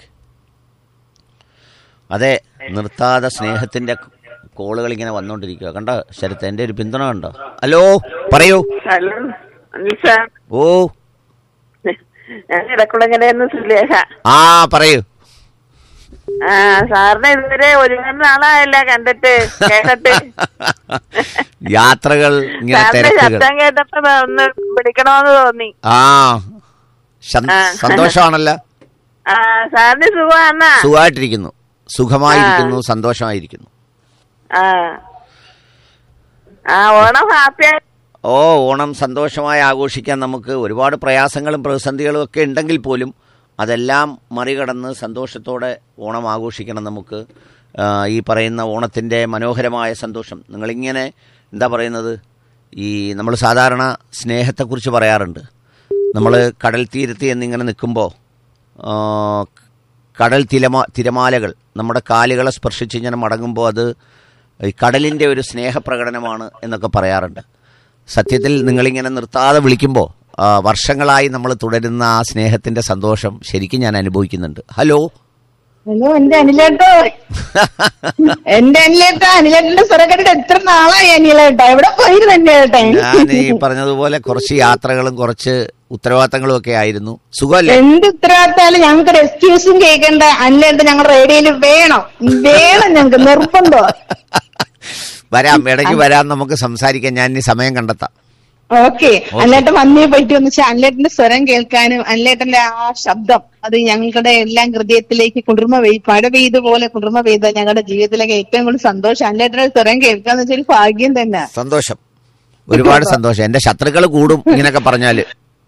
അതെ നിർത്താതെ സ്നേഹത്തിന്റെ കോളുകൾ ഇങ്ങനെ വന്നുകൊണ്ടിരിക്കുക കണ്ട ശരത്ത് എന്റെ ഒരു പിന്തുണ കണ്ടോ ഹലോ പറയൂ ഹലോ അനിഷ ഓ ഞാൻ ഇടക്കുളങ്ങരയെന്ന് സുലേഖ ആ പറയൂ ആ സാറിനെ ഇതുവരെ ഒരുപാട് നാളായല്ല കണ്ടിട്ട് കേട്ടിട്ട് യാത്രകൾ ഇങ്ങനെ സാറിന്റെ തിരക്കുകൾ ശബ്ദം കേട്ടപ്പോ ഒന്ന് വിളിക്കണമെന്ന് തോന്നി ആ സം- ആ. സന്തോഷമാണല്ലോ ആ സാറിന് സുഖമാണ സുഖമായിട്ടിരിക്കുന്നു സുഖമായിരിക്കുന്നു സന്തോഷമായിരിക്കുന്നു ആ ആ ഓണം ഹാപ്പിയായി ഓ ഓണം സന്തോഷമായി ആഘോഷിക്കാൻ നമുക്ക് ഒരുപാട് പ്രയാസങ്ങളും പ്രതിസന്ധികളും ഒക്കെ ഉണ്ടെങ്കിൽ പോലും അതെല്ലാം മറികടന്ന് സന്തോഷത്തോടെ ഓണം ആഘോഷിക്കണം നമുക്ക് ആ, ഈ പറയുന്ന ഓണത്തിൻ്റെ മനോഹരമായ സന്തോഷം നിങ്ങളിങ്ങനെ എന്താ പറയുന്നത് ഈ നമ്മൾ സാധാരണ സ്നേഹത്തെക്കുറിച്ച് പറയാറുണ്ട് നമ്മൾ കടൽ തീരത്ത് എന്നിങ്ങനെ നിൽക്കുമ്പോൾ കടൽ തിരമാ തിരമാലകൾ നമ്മുടെ കാലുകളെ സ്പർശിച്ച് ഇങ്ങനെ മടങ്ങുമ്പോൾ അത് ഈ കടലിൻ്റെ ഒരു സ്നേഹപ്രകടനമാണ് എന്നൊക്കെ പറയാറുണ്ട് സത്യത്തിൽ നിങ്ങളിങ്ങനെ നിർത്താതെ വിളിക്കുമ്പോൾ ആ, വർഷങ്ങളായി നമ്മൾ തുടരുന്ന ആ സ്നേഹത്തിൻ്റെ സന്തോഷം ശരിക്കും ഞാൻ അനുഭവിക്കുന്നുണ്ട് ഹലോ ഹലോ എന്റെ അനിലേട്ടോ എന്റെ അനിലേട്ടാ അനിലേട്ടന്റെ സ്വരം കേട്ടിട്ട് എത്ര നാളായി അനിലേട്ടാ എവിടെ പോയിരുന്നു എന്റെ ഏട്ടൻ ഞാൻ ഈ പറഞ്ഞതുപോലെ കുറച്ച് യാത്രകളും കുറച്ച് ഉത്തരവാദിത്തങ്ങളും ഒക്കെ ആയിരുന്നു സുഖമല്ലേ എന്ത് ഉത്തരവാദിത്താലും ഞങ്ങൾക്ക് ഒരു എക്സ്ക്യൂസും കേൾക്കേണ്ട അനിലേട്ടൻ ഞങ്ങളുടെ റേഡിയോയിൽ വേണം വേണം ഞങ്ങൾക്ക് നിർബന്ധം വരാം ഇടയ്ക്ക് വരാം നമുക്ക് സംസാരിക്കാം ഞാൻ ഇനി സമയം കണ്ടെത്താം ഓക്കെ അനിലേട്ടൻ വന്നേ പറ്റി ഒന്ന് വെച്ചാൽ അനിലേട്ടന്റെ സ്വരം കേൾക്കാനും അനിലേട്ടന്റെ ആ ശബ്ദം അത് ഞങ്ങളുടെ എല്ലാം ഹൃദയത്തിലേക്ക് കുളിർമ പെയ്ത് മഴ പെയ്ത പോലെ കുളിർമ പെയ്ത ഞങ്ങളുടെ ജീവിതത്തിലേക്ക് ഏറ്റവും കൂടുതൽ സന്തോഷം അനിലേട്ടന്റെ സ്വരം കേൾക്കാന്ന് വെച്ചാൽ ഒരു ഭാഗ്യം തന്നെ സന്തോഷം ഒരുപാട് സന്തോഷം എന്റെ ശത്രുക്കൾ കൂടും ഇങ്ങനെയൊക്കെ പറഞ്ഞാല്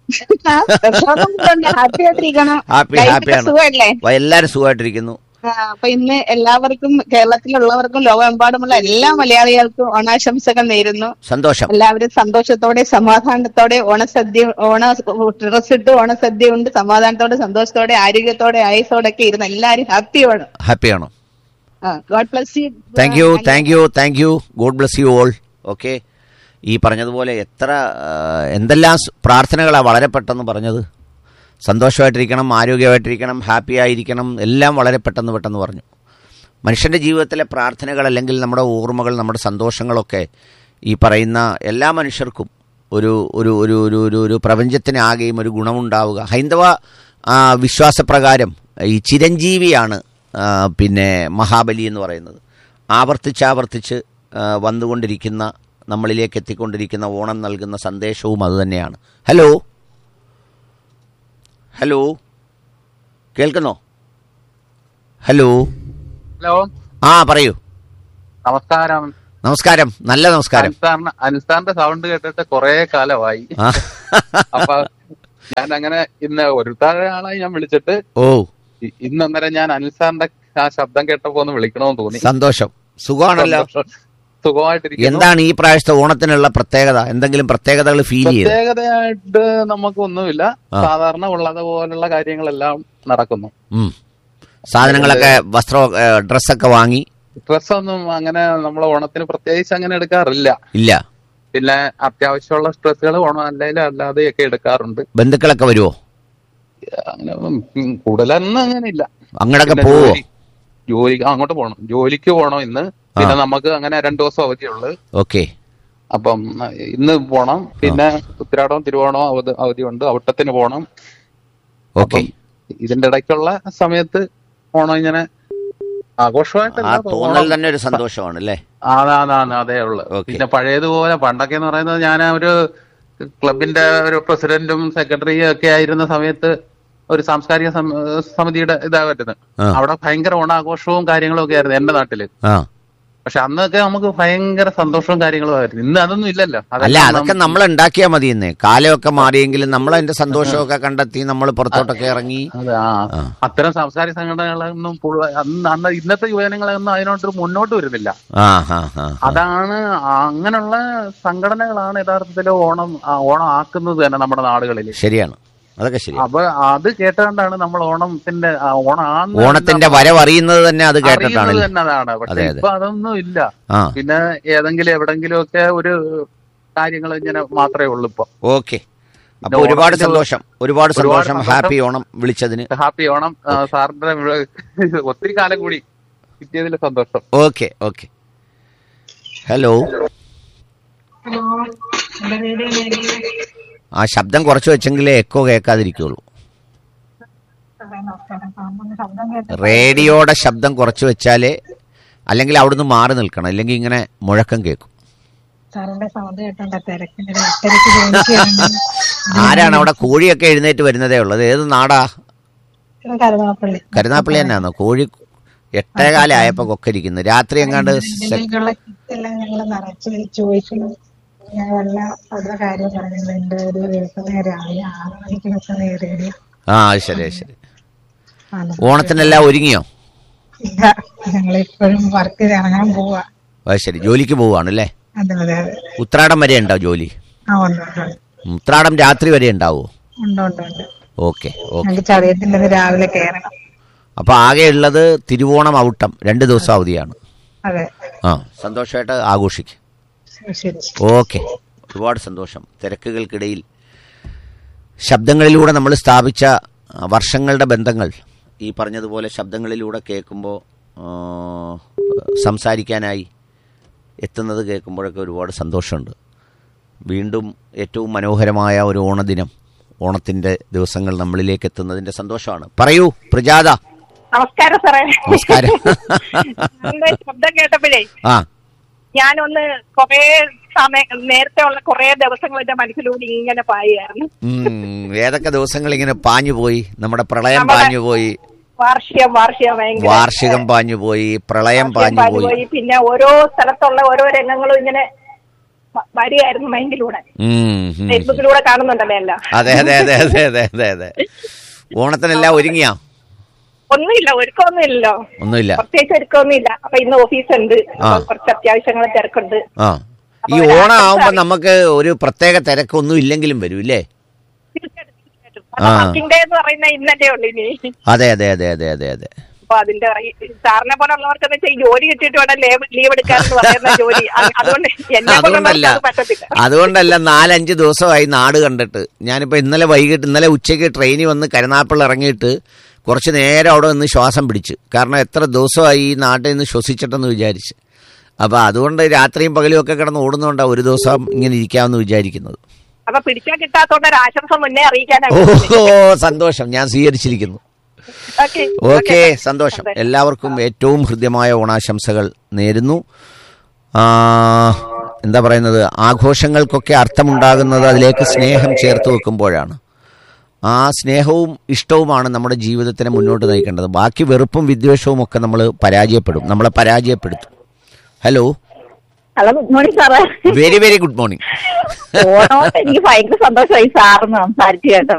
ഹാപ്പി ആയിട്ടിരിക്കണം ഹാപ്പി Life ഒക്കെ ഹാപ്പിയാണ് സുഖമല്ലേ എല്ലാരും സുഖമായിട്ടിരിക്കുന്നു ആ, അപ്പൊ ഇന്ന് എല്ലാവർക്കും കേരളത്തിലുള്ളവർക്കും ലോകമെമ്പാടുമുള്ള എല്ലാ മലയാളികൾക്കും ഓണാശംസകൾ നേരുന്നു സന്തോഷം എല്ലാവരും സന്തോഷത്തോടെ സമാധാനത്തോടെ ഓണസദ്യ ഓണ ഡ്രസ് ഇട്ട് ഓണസദ്യ ഉണ്ട് സമാധാനത്തോടെ സന്തോഷത്തോടെ ആരോഗ്യത്തോടെ ആയുസോടെ ഒക്കെ ഇരുന്ന് എല്ലാവരും ഹാപ്പിയാണ് ഹാപ്പിയാണോ God bless you thank you thank you thank you God bless you all okay ഈ പറഞ്ഞതുപോലെ എത്ര ആ, എന്തെല്ലാം സ് പ്രാർത്ഥനകളാണ് വളരെ പെട്ടെന്ന് പറഞ്ഞത് സന്തോഷമായിട്ടിരിക്കണം ആരോഗ്യമായിട്ടിരിക്കണം ഹാപ്പി ആയിരിക്കണം എല്ലാം വളരെ പെട്ടെന്ന് പെട്ടെന്ന് പറഞ്ഞു മനുഷ്യൻ്റെ ജീവിതത്തിലെ പ്രാർത്ഥനകൾ അല്ലെങ്കിൽ നമ്മുടെ ഓർമ്മകൾ നമ്മുടെ സന്തോഷങ്ങളൊക്കെ ഈ പറയുന്ന എല്ലാ മനുഷ്യർക്കും ഒരു ഒരു ഒരു ഒരു ഒരു ഒരു പ്രപഞ്ചത്തിനാകെയും ഒരു ഗുണമുണ്ടാവുക ഹൈന്ദവ ആ, വിശ്വാസപ്രകാരം ഈ ചിരഞ്ജീവിയാണ് ആ, പിന്നെ മഹാബലി എന്ന് പറയുന്നത് ആവർത്തിച്ചാവർത്തിച്ച് ആ, വന്നുകൊണ്ടിരിക്കുന്ന നമ്മളിലേക്ക് എത്തിക്കൊണ്ടിരിക്കുന്ന ഓണം നൽകുന്ന സന്ദേശവും അതുതന്നെയാണ് ഹലോ ഹലോ കേൾക്കുന്നോ ഹലോ ഹലോ ആ പറയൂ നമസ്കാരം നമസ്കാരം നല്ല നമസ്കാരം അൻസാറിന് അൻസാറിന്റെ സൗണ്ട് കേട്ടിട്ട് കുറെ കാലമായി ആ അപ്പൊ ഞാൻ അങ്ങനെ ഇന്ന് ഒരു ആളായി ഞാൻ വിളിച്ചിട്ട് ഓ ഇ- ഇന്ന് അന്നേരം ഞാൻ അനിൽസാറിന്റെ ആ ശബ്ദം കേട്ടപ്പോ ഒന്ന് വിളിക്കണമെന്ന് തോന്നി സന്തോഷം സുഖമാണല്ലോ സന്തോഷം. സുഖമായിട്ടിരിക്കുന്നു എന്താണ് ഈ പ്രാവശ്യത്തെ ഓണത്തിനുള്ള പ്രത്യേകത എന്തെങ്കിലും പ്രത്യേകതകൾ ഫീൽ ചെയ്ത് പ്രത്യേകതയായിട്ട് നമുക്കൊന്നുമില്ല ആ. സാധാരണ ഉള്ളത് പോലുള്ള കാര്യങ്ങളെല്ലാം നടക്കുന്നു ഉം. സാധനങ്ങളൊക്കെ വസ്ത്ര ഡ്രസ്സൊക്കെ വാങ്ങി ഡ്രസ്സൊന്നും അങ്ങനെ നമ്മൾ ഓണത്തിന് പ്രത്യേകിച്ച് അങ്ങനെ എടുക്കാറില്ല ഇല്ല പിന്നെ അത്യാവശ്യമുള്ള ഡ്രസ്സുകൾ ഓണം അല്ലെങ്കിലും അല്ലാതെയൊക്കെ എടുക്കാറുണ്ട് ബന്ധുക്കളൊക്കെ വരുമോ അങ്ങനെ ഉം, ഉം, കൂടുതലൊന്നും അങ്ങനെ ഇല്ല അങ്ങോട്ടൊക്കെ പിന്നെ പോവോ ജോലി- ജോലി ആ, അങ്ങോട്ട് പോകണം ജോലിക്ക് പോകണം ഇന്ന് പിന്നെ നമുക്ക് അങ്ങനെ രണ്ടു ദിവസം അവധിയുള്ളു ഓക്കെ അപ്പം ഇന്ന് പോണം പിന്നെ ഉത്തരാടവും തിരുവോണവും അവധി അവധിയുണ്ട് ഔട്ടത്തിന് പോണം ഓക്കെ ഇതിന്റെ ഇടയ്ക്കുള്ള സമയത്ത് ഓണം ഇങ്ങനെ ആഘോഷമായിട്ടല്ല ആ ഓണം- തോന്നൽ തന്നെ ഒരു സന്തോഷമാണ് അല്ലേ അതാണ് അതേ ഉള്ളു പിന്നെ പഴയതുപോലെ പണ്ടൊക്കെ എന്ന് പറയുന്നത് ഞാൻ ഒരു ക്ലബിന്റെ ഒരു പ്രസിഡന്റും സെക്രട്ടറിയും ഒക്കെ ആയിരുന്ന സമയത്ത് ഒരു സാംസ്കാരിക സം- സമിതിയുടെ ഇതാ വരുന്നത് ആ. അവിടെ ഭയങ്കര ഓണാഘോഷവും കാര്യങ്ങളും ഒക്കെ ആയിരുന്നു എന്റെ നാട്ടില് ആ പക്ഷെ അന്നൊക്കെ നമുക്ക് ഭയങ്കര സന്തോഷവും കാര്യങ്ങളും ആയിരുന്നു ഇന്ന് അതൊന്നും ഇല്ലല്ലോ അല്ല അതെല്ലാം അതൊക്കെ നമ്മൾ ഉണ്ടാക്കിയാൽ മതി എന്നേ കാലമൊക്കെ മാറിയെങ്കിലും നമ്മൾ അതിന്റെ സന്തോഷമൊക്കെ കണ്ടെത്തി നമ്മൾ പുറത്തോട്ടൊക്കെ ഇറങ്ങി അതെ ആ അത്തരം സാംസ്കാരിക സംഘടനകളൊന്നും പുള്ള- അന്ന് അന്ന് ഇന്നത്തെ യുവജനങ്ങളൊന്നും അതിനോട്ട് മുന്നോട്ട് വരുന്നില്ല ആ ഹാ ഹാ അതാണ് ആ- അങ്ങനെയുള്ള സംഘടനകളാണ് യഥാർത്ഥത്തിൽ ഓണം ആ, ഓണം ആക്കുന്നത് തന്നെ നമ്മുടെ നാടുകളിൽ ശരിയാണ് അതൊക്കെ ശരി അപ്പൊ അത് കേട്ടുകൊണ്ടാണ് നമ്മൾ ഓണത്തിന്റെ ആ, ഓണം ആന്ന് ഓണത്തിന്റെ വരവറിയുന്നത് തന്നെ അത് അറിയുന്നത് കേട്ടിട്ടാണല്ലേ തന്നെ അതാണ് പക്ഷെ അതെ അതെ ഇപ്പൊ അതൊന്നും ഇല്ല ആ. പിന്നെ ഏതെങ്കിലും എവിടെങ്കിലും ഒക്കെ ഒരു കാര്യങ്ങൾ ഇങ്ങനെ മാത്രമേ ഉള്ളൂ ഇപ്പൊ ഓക്കെ അപ്പൊ ഒരുപാട് ഓണത്തിന് സന്തോഷം ഒരുപാട് ഒരുപാട് സന്തോഷം സന്തോഷം. ഹാപ്പി ഓണം വിളിച്ചതിന് ഹാപ്പി ഓണം ആ, സാറിന്റെ വിള- ഒത്തിരി കാലം കൂടി കിട്ടിയതിൽ സന്തോഷം ഓക്കെ ഓക്കെ ഹലോ ആ ശബ്ദം കുറച്ച് വെച്ചെങ്കിലേ എക്കോ കേൾക്കാതിരിക്കുള്ളൂ റേഡിയോയുടെ ശബ്ദം കുറച്ച് വെച്ചാലേ അല്ലെങ്കിൽ അവിടുന്ന് മാറി നിൽക്കണം അല്ലെങ്കിൽ ഇങ്ങനെ മുഴക്കം കേൾക്കും സാറിന്റെ സൗണ്ട് കേട്ടോണ്ട തിരക്കിന്റെ തിരക്ക് ജോലിക്ക് ഇറങ്ങുന്നു. ആരാണ് അവിടെ കോഴിയൊക്കെ എഴുന്നേറ്റ് വരുന്നതേ ഉള്ളത് ഏത് നാടാ ഇത് കരുനാഗപ്പള്ളി കരുനാപ്പള്ളി തന്നെയാണോ കോഴി എട്ടേകാലായപ്പോ കൊക്കരിക്കുന്നു രാത്രി എങ്ങാണ്ട് സെ- ഇതിലേക്കുള്ള കിറ്റെല്ലാം ഞങ്ങൾ നിറച്ച് ചോദിച്ചു ഞാൻ വല്ല അവിടെ കാര്യം പറഞ്ഞിട്ടുണ്ട് ഒരു വെളുക്കുന്ന രാവിലെ ആറ് മണിക്ക് വെക്കുന്ന റേഡിയോ ആ അത് ശരി അത് ശരി ഓണത്തിനെല്ലാം ഒരുങ്ങിയോ ഇല്ല ഞങ്ങളിപ്പോഴും വർക്ക് ഇറങ്ങാൻ പോവാ അത് ശരി ജോലിക്ക് പോവാണ് അല്ലേ അതെ അതെ അതെ ഉത്രാടം വരെ ഉണ്ടാവും ജോലി ആ ഉണ്ട് ഉണ്ട് ഉത്രാടം രാത്രി വരെ ഉണ്ടാവോ ഉണ്ട് ഉണ്ട് ഉണ്ട് ഓക്കെ ഓക്കെ ഞങ്ങൾക്ക് ചതയത്തിൻ്റെ രാവിലെ കയറണം അപ്പൊ ആകെ ഉള്ളത് തിരുവോണം ഔട്ടം രണ്ട് ദിവസം അവധിയാണ് അതെ ആ സന്തോഷമായിട്ട് ആഘോഷിക്കും ശരി ശരി ഓക്കെ ഒരുപാട് സന്തോഷം തിരക്കുകൾക്കിടയിൽ ശബ്ദങ്ങളിലൂടെ നമ്മൾ സ്ഥാപിച്ച ആ, വർഷങ്ങളുടെ ബന്ധങ്ങൾ ഈ പറഞ്ഞതുപോലെ ശബ്ദങ്ങളിലൂടെ കേൾക്കുമ്പോൾ സംസാരിക്കാനായി എത്തുന്നത് കേൾക്കുമ്പോഴൊക്കെ ഒരുപാട് സന്തോഷമുണ്ട് വീണ്ടും ഏറ്റവും മനോഹരമായ ഒരു ഓണദിനം ഓണത്തിൻ്റെ ദിവസങ്ങൾ നമ്മളിലേക്ക് എത്തുന്നതിൻ്റെ സന്തോഷമാണ് പറയൂ പ്രജാത നമസ്കാരം സാറേ നമസ്കാരം എന്റെ ശബ്ദം കേട്ടപ്പോഴേ ആ ഞാനൊന്ന് കൊറേ സമയം നേരത്തെ ഉള്ള കൊറേ ദിവസങ്ങൾ എന്റെ മനസ്സിലൂടെ ഇങ്ങനെ പായുകയായിരുന്നു ഉം, ഏതൊക്കെ ദിവസങ്ങൾ ഇങ്ങനെ പാഞ്ഞു പോയി നമ്മുടെ പ്രളയം നമ്മുടെ- പാഞ്ഞു പോയി വാർഷികം വാർഷികം ഭയങ്കര വാർഷികം പാഞ്ഞു പോയി പ്രളയം വാർഷികം പാഞ്ഞു പോയി പോയി പിന്നെ ഓരോ സ്ഥലത്തുള്ള ഓരോ രംഗങ്ങളും ഇങ്ങനെ വ- വരികയായിരുന്നു മൈൻഡിലൂടെ ഉം, ഉം. ഫേസ്ബുക്കിലൂടെ കാണുന്നുണ്ടല്ലോ എല്ലാം അതെ അതെ അതെ അതെ അതെ അതെ അതെ ഓണത്തിനെല്ലാം ഒരുങ്ങിയാ ഒന്നുമില്ല ഒരുക്കമൊന്നുമില്ലല്ലോ ഒന്നുമില്ല പ്രത്യേകിച്ച് ഒരുക്കമൊന്നുമില്ല അപ്പൊ ഇന്ന് ഓഫീസ് ഉണ്ട് ആ. അപ്പൊ കുറച്ച് അത്യാവശ്യങ്ങൾ തിരക്കുണ്ട് ആ ഈ ഓണം ആവുമ്പോ നമുക്ക് ഒരു പ്രത്യേക തിരക്കൊന്നും ഇല്ലെങ്കിലും വരും ഇല്ലേ ആ വർക്കിംഗ് ഡേ എന്ന് പറയുന്ന ഇന്നല്ലേ ഉള്ളു ഇനി അതെ അതെ അതെ അതെ അതെ അതെ അപ്പൊ അതിന്റെ ഈ- സാറിനെ പോലെ ഉള്ളവർക്ക് വെച്ചാൽ ഈ ജോലി കിട്ടിയിട്ട് വേണം ലീവ് എടുക്കാൻ എന്ന് പറയുന്ന ജോലി അത് അതുകൊണ്ട് എന്നെ അതുകൊണ്ടല്ല പോലുള്ളവർക്ക് അത് പറ്റത്തില്ല അതുകൊണ്ടല്ല നാലഞ്ച് ദിവസമായി നാട് കണ്ടിട്ട് ഞാനിപ്പോ ഇന്നലെ വൈകിട്ട് ഇന്നലെ ഉച്ചയ്ക്ക് ട്രെയിനിൽ വന്ന് കരുനാപ്പിൾ ഇറങ്ങിയിട്ട് കുറച്ച് നേരം അവിടെ നിന്ന് ശ്വാസം പിടിച്ച് കാരണം എത്ര ദിവസമായി ഈ നാട്ടിൽ നിന്ന് ശ്വസിച്ചിട്ടെന്ന് വിചാരിച്ച് അപ്പൊ അതുകൊണ്ട് രാത്രിയും പകലും ഒക്കെ കിടന്ന് ഓടുന്നതുകൊണ്ടാണ് ഒരു ദിവസം ഇങ്ങനെ ഇരിക്കാമെന്ന് വിചാരിക്കുന്നത് അപ്പൊ പിടിച്ചാൽ കിട്ടാത്തോണ്ട് ഒരു ആശംസ മുന്നേ അറിയിക്കാനാണ് ഓ സന്തോഷം ഞാൻ സ്വീകരിച്ചിരിക്കുന്നു ഓക്കെ ഓക്കെ സന്തോഷം എല്ലാവർക്കും ഏറ്റവും ഹൃദ്യമായ ഓണാശംസകൾ നേരുന്നു ആ, എന്താ പറയുന്നത് ആഘോഷങ്ങൾക്കൊക്കെ അർത്ഥമുണ്ടാകുന്നത് അതിലേക്ക് സ്നേഹം ചേർത്ത് വെക്കുമ്പോഴാണ് ആ സ്നേഹവും ഇഷ്ടവുമാണ് നമ്മുടെ ജീവിതത്തിനെ മുന്നോട്ട് നയിക്കേണ്ടത് ബാക്കി വെറുപ്പും വിദ്വേഷവും ഒക്കെ നമ്മൾ പരാജയപ്പെടും നമ്മളെ പരാജയപ്പെടുത്തും ഹലോ ഹലോ ഗുഡ് മോർണിംഗ് സാറേ വെരി വെരി ഗുഡ് മോർണിംഗ് ഓണോട്ട് എനിക്ക് ഭയങ്കര സന്തോഷമായി സാറിന് സംസാരിച്ചു കേട്ടോ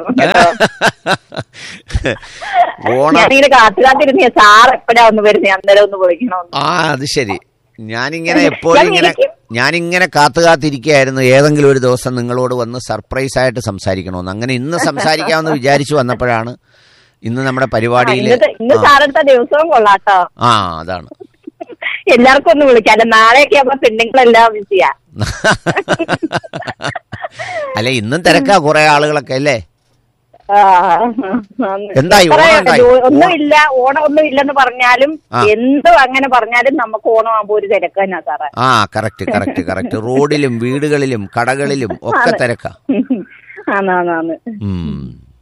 ഓണം ഞാനിങ്ങനെ കാത്തു കാത്തിരുന്ന സാർ എപ്പോഴാ ഒന്ന് വരുന്നത് അന്നേരം ഒന്ന് വിളിക്കണമെന്ന് ആ അത് ശരി ഞാനിങ്ങനെ എപ്പോഴും ഇങ്ങനെ ഞാനിങ്ങനെ കാത്തു കാത്തിരിക്കുകയായിരുന്നു ഏതെങ്കിലും ഒരു ദിവസം നിങ്ങളോട് വന്ന് സർപ്രൈസ് ആയിട്ട് സംസാരിക്കണമെന്ന് അങ്ങനെ ഇന്ന് സംസാരിക്കാമെന്ന് വിചാരിച്ചു വന്നപ്പോഴാണ് ഇന്ന് നമ്മുടെ പരിപാടിയിൽ ഇന്ന് ഇന്ന് സാറെടുത്ത ദിവസവും കൊള്ളാട്ടോ ആ അതാണ് എല്ലാവർക്കും ഒന്ന് വിളിക്കാം അല്ല നാളെയൊക്കെ ആകുമ്പോ പെണ്ണുങ്ങളെല്ലാം ബിസിയാ അല്ലെ ഇന്നും തിരക്കാ കുറെ ആളുകളൊക്കെ അല്ലേ ആ, എന്തായി? എത്ര ഓണം എന്തായി? ജോ- ഒന്നുമില്ല ഓണം ഒന്നും ഇല്ലെന്ന് പറഞ്ഞാലും ആ. എന്തോ അങ്ങനെ പറഞ്ഞാലും നമുക്ക് ഓണം ആകുമ്പോ ഒരു തിരക്കാനാ സാറേ ആ കറക്റ്റ് കറക്റ്റ് കറക്റ്റ് റോഡിലും വീടുകളിലും കടകളിലും ഒക്കെ ആണ്. തിരക്കാ ആന്നാന്നാന്ന് ഉം.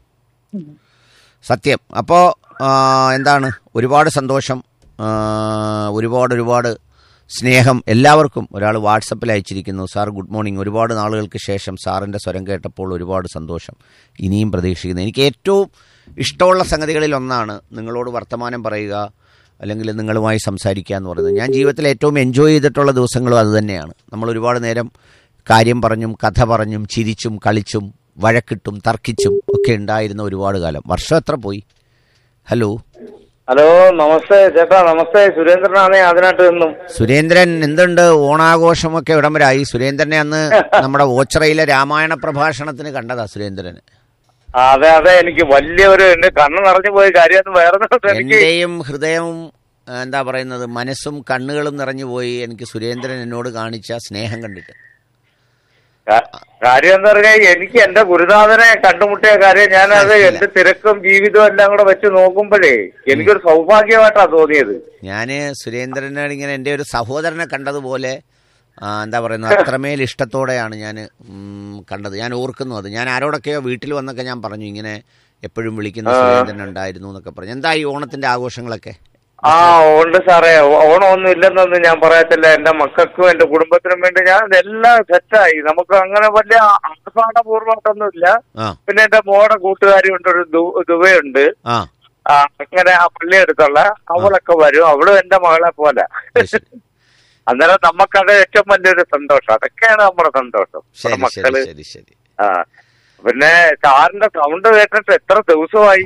സത്യം അപ്പോൾ എന്താണ് ഒരുപാട് സന്തോഷം ആ, ഒരുപാട് ഒരുപാട് സ്നേഹം എല്ലാവർക്കും ഒരാൾ വാട്സപ്പിൽ അയച്ചിരിക്കുന്നു സാർ ഗുഡ് മോർണിംഗ് ഒരുപാട് നാളുകൾക്ക് ശേഷം സാറിൻ്റെ സ്വരം കേട്ടപ്പോൾ ഒരുപാട് സന്തോഷം ഇനിയും പ്രതീക്ഷിക്കുന്നു എനിക്ക് ഏറ്റവും ഇഷ്ടമുള്ള സംഗതികളിൽ ഒന്നാണ് നിങ്ങളോട് വർത്തമാനം പറയുക അല്ലെങ്കിൽ നിങ്ങളുമായി സംസാരിക്കുക എന്ന് പറയുന്നത് ഞാൻ ജീവിതത്തിൽ ഏറ്റവും എൻജോയ് ചെയ്തിട്ടുള്ള ദിവസങ്ങളും അതുതന്നെയാണ് നമ്മൾ ഒരുപാട് നേരം കാര്യം പറഞ്ഞും കഥ പറഞ്ഞും ചിരിച്ചും കളിച്ചും വഴക്കിട്ടും തർക്കിച്ചും ഒക്കെ ഉണ്ടായിരുന്ന ഒരുപാട് കാലം വർഷം എത്ര പോയി ഹലോ ഹലോ നമസ്തേ ചേട്ടാ നമസ്തേ സുരേന്ദ്രനാണ് അതിനായിട്ട് നിന്നും സുരേന്ദ്രൻ എന്തുണ്ട് ഓണാഘോഷമൊക്കെ ഇവിടം വരെ ആയി സുരേന്ദ്രനെ അന്ന് നമ്മുടെ ഓച്ചറയിലെ രാമായണ പ്രഭാഷണത്തിന് കണ്ടതാ സുരേന്ദ്രന് അതെ അതെ എനിക്ക് വലിയ ഒരു എന്റെ കണ്ണ് നിറഞ്ഞു പോയ കാര്യം വേറെ ഒന്നും എനിക്ക് എന്റെയും ഹൃദയവും ആ, എന്താ പറയുന്നത് മനസ്സും കണ്ണുകളും നിറഞ്ഞു പോയി എനിക്ക് സുരേന്ദ്രൻ എന്നോട് കാണിച്ച സ്നേഹം കണ്ടിട്ട് കാ- കാര്യം എന്താ പറഞ്ഞാൽ എനിക്ക് എന്റെ ഗുരുനാഥനെ കണ്ടുമുട്ടിയ കാര്യം ഞാൻ അത് എന്റെ തിരക്കും ജീവിതവും എല്ലാം കൂടെ വെച്ച് നോക്കുമ്പോഴേ എനിക്കൊരു സൗഭാഗ്യമായിട്ടാ തോന്നിയത് ഞാന് സുരേന്ദ്രനോട് ഇങ്ങനെ എൻ്റെ ഒരു സഹോദരനെ കണ്ടതുപോലെ ആ, എന്താ പറയുന്നത് അത്രമേൽ ഇഷ്ടത്തോടെയാണ് ഞാൻ കണ്ടത് ഞാൻ ഓർക്കുന്നു അത് ഞാൻ ആരോടൊക്കെയോ വീട്ടിൽ വന്നൊക്കെ ഞാൻ പറഞ്ഞു ഇങ്ങനെ എപ്പോഴും വിളിക്കുന്ന ആ. സുരേന്ദ്രൻ ഉണ്ടായിരുന്നു എന്നൊക്കെ പറഞ്ഞു എന്താ ഈ ഓണത്തിന്റെ ആഘോഷങ്ങളൊക്കെ ആ ഉണ്ട് സാറേ ഓ- ഓണമൊന്നും ഇല്ലെന്നൊന്നും ഞാൻ പറയത്തില്ല എന്റെ മക്കൾക്കും എന്റെ കുടുംബത്തിനും വേണ്ടി ഞാൻ എല്ലാം സെറ്റായി നമുക്ക് അങ്ങനെ വലിയ ആർഭാടപൂർവ്വമായിട്ടൊന്നുമില്ല ആ പിന്നെ എന്റെ മോടെ കൂട്ടുകാരിയുണ്ട് ഒരു ദു- ദുബൈയുണ്ട് ആ ആ, അങ്ങനെ ആ പള്ളി അടുത്തുള്ള അവളൊക്കെ വരും അവളും എന്റെ മകളെ പോലെ അന്നേരം നമുക്കത് ഏറ്റവും വലിയൊരു സന്തോഷം അതൊക്കെയാണ് നമ്മുടെ സന്തോഷം ശരി നമ്മുടെ ശരി മക്കള് ശരി ശരി ആ പിന്നെ സാറിന്റെ സൗണ്ട് കേട്ടിട്ട് എത്ര ദിവസമായി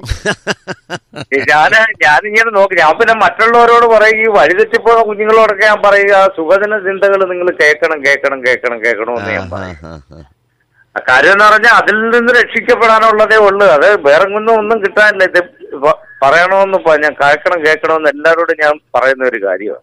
ഞാന് ഞാനിങ്ങനെ നോക്കി ഞാൻ പിന്നെ മറ്റുള്ളവരോട് പറയും ഈ വഴിതെറ്റിപ്പോ കുഞ്ഞുങ്ങളോടൊക്കെ ഞാൻ പറയുക സുഖദിന ചിന്തകൾ നിങ്ങൾ കേൾക്കണം കേൾക്കണം കേൾക്കണം കേൾക്കണമെന്ന് ഞാൻ പറയും ആ കാര്യം എന്ന് പറഞ്ഞാൽ അതിൽ നിന്ന് രക്ഷിക്കപ്പെടാനുള്ളതേ ഉള്ളൂ അത് വേറെ ഒന്നും ഒന്നും കിട്ടാനില്ല ഇത് പ- പറയണമെന്ന് പ- ഞാൻ കേൾക്കണം കേൾക്കണമെന്ന് എല്ലാവരോടും ഞാൻ പറയുന്ന ഒരു കാര്യമാണ്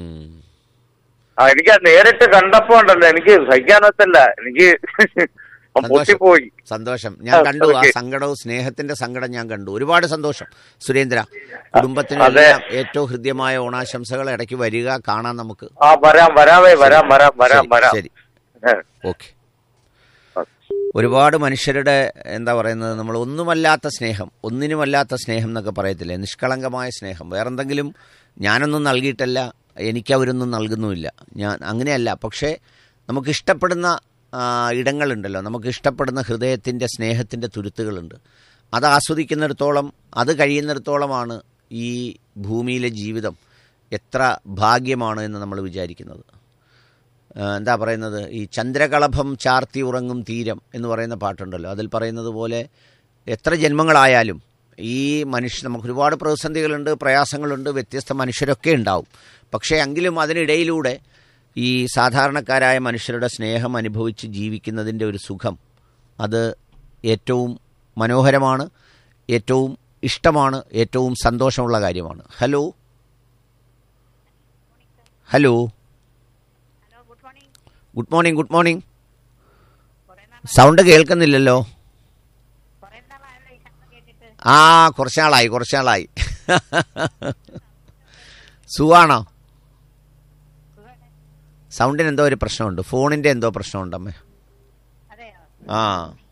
ആ എനിക്ക് അത് നേരിട്ട് കണ്ടപ്പോ ഉണ്ടല്ലോ എനിക്ക് സഹിക്കാനൊത്തല്ല എനിക്ക് പൊട്ടിപ്പോയി സന്തോഷം ഞാൻ ആ, കണ്ടു ആ ഓക്കേ. സങ്കടവും സ്നേഹത്തിന്റെ സങ്കടം ഞാൻ കണ്ടു ഒരുപാട് സന്തോഷം സുരേന്ദ്ര അതെ. കുടുംബത്തിനെല്ലാം ഏറ്റവും ഹൃദ്യമായ ഓണാശംസകൾ ഇടയ്ക്ക് വരിക കാണാൻ നമുക്ക് ആ വരാം വരാവേ വരാം വരാം വരാം ശരി, വരാം ശരി ഓക്കെ ഒരുപാട് മനുഷ്യരുടെ എന്താ പറയുന്നത് നമ്മൾ ഒന്നുമല്ലാത്ത സ്നേഹം ഒന്നിനുമല്ലാത്ത സ്നേഹം എന്നൊക്കെ പറയത്തില്ലേ നിഷ്കളങ്കമായ സ്നേഹം വേറെന്തെങ്കിലും ഞാനൊന്നും നൽകിയിട്ടല്ല എനിക്കവരൊന്നും നൽകുന്നുമില്ല ഞാൻ അങ്ങനെയല്ല പക്ഷേ നമുക്ക് ഇഷ്ടപ്പെടുന്ന ആ, ഇടങ്ങളുണ്ടല്ലോ നമുക്ക് ഇഷ്ടപ്പെടുന്ന ഹൃദയത്തിൻ്റെ സ്നേഹത്തിൻ്റെ തുരുത്തുകളുണ്ട് അത് ആസ്വദിക്കുന്നിടത്തോളം അത് കഴിയുന്നിടത്തോളമാണ് ഈ ഭൂമിയിലെ ജീവിതം എത്ര ഭാഗ്യമാണ് എന്ന് നമ്മൾ വിചാരിക്കുന്നത് ആ, എന്താ പറയുന്നത് ഈ ചന്ദ്രകളഭം ചാർത്തി ഉറങ്ങും തീരം എന്ന് പറയുന്ന പാട്ടുണ്ടല്ലോ അതിൽ പറയുന്നത് പോലെ എത്ര ജന്മങ്ങളായാലും ഈ മനുഷ്യ നമുക്ക് ഒരുപാട് പ്രതിസന്ധികളുണ്ട് പ്രയാസങ്ങളുണ്ട് വ്യത്യസ്ത മനുഷ്യരൊക്കെ ഉണ്ടാവും പക്ഷേ എങ്കിലും അതിനിടയിലൂടെ ഈ സാധാരണക്കാരായ മനുഷ്യരുടെ സ്നേഹം അനുഭവിച്ച് ജീവിക്കുന്നതിൻ്റെ ഒരു സുഖം അത് ഏറ്റവും മനോഹരമാണ് ഏറ്റവും ഇഷ്ടമാണ് ഏറ്റവും സന്തോഷമുള്ള കാര്യമാണ് hello hello good morning good morning sound കേൾക്കുന്നില്ലല്ലോ ആ കുറച്ച് നാളായി കുറച്ച് നാളായി സുഖാണോ സൗണ്ടിന് എന്തോ ഒരു പ്രശ്നമുണ്ട് ഫോണിന്റെ എന്തോ പ്രശ്നമുണ്ട് അമ്മേ ആ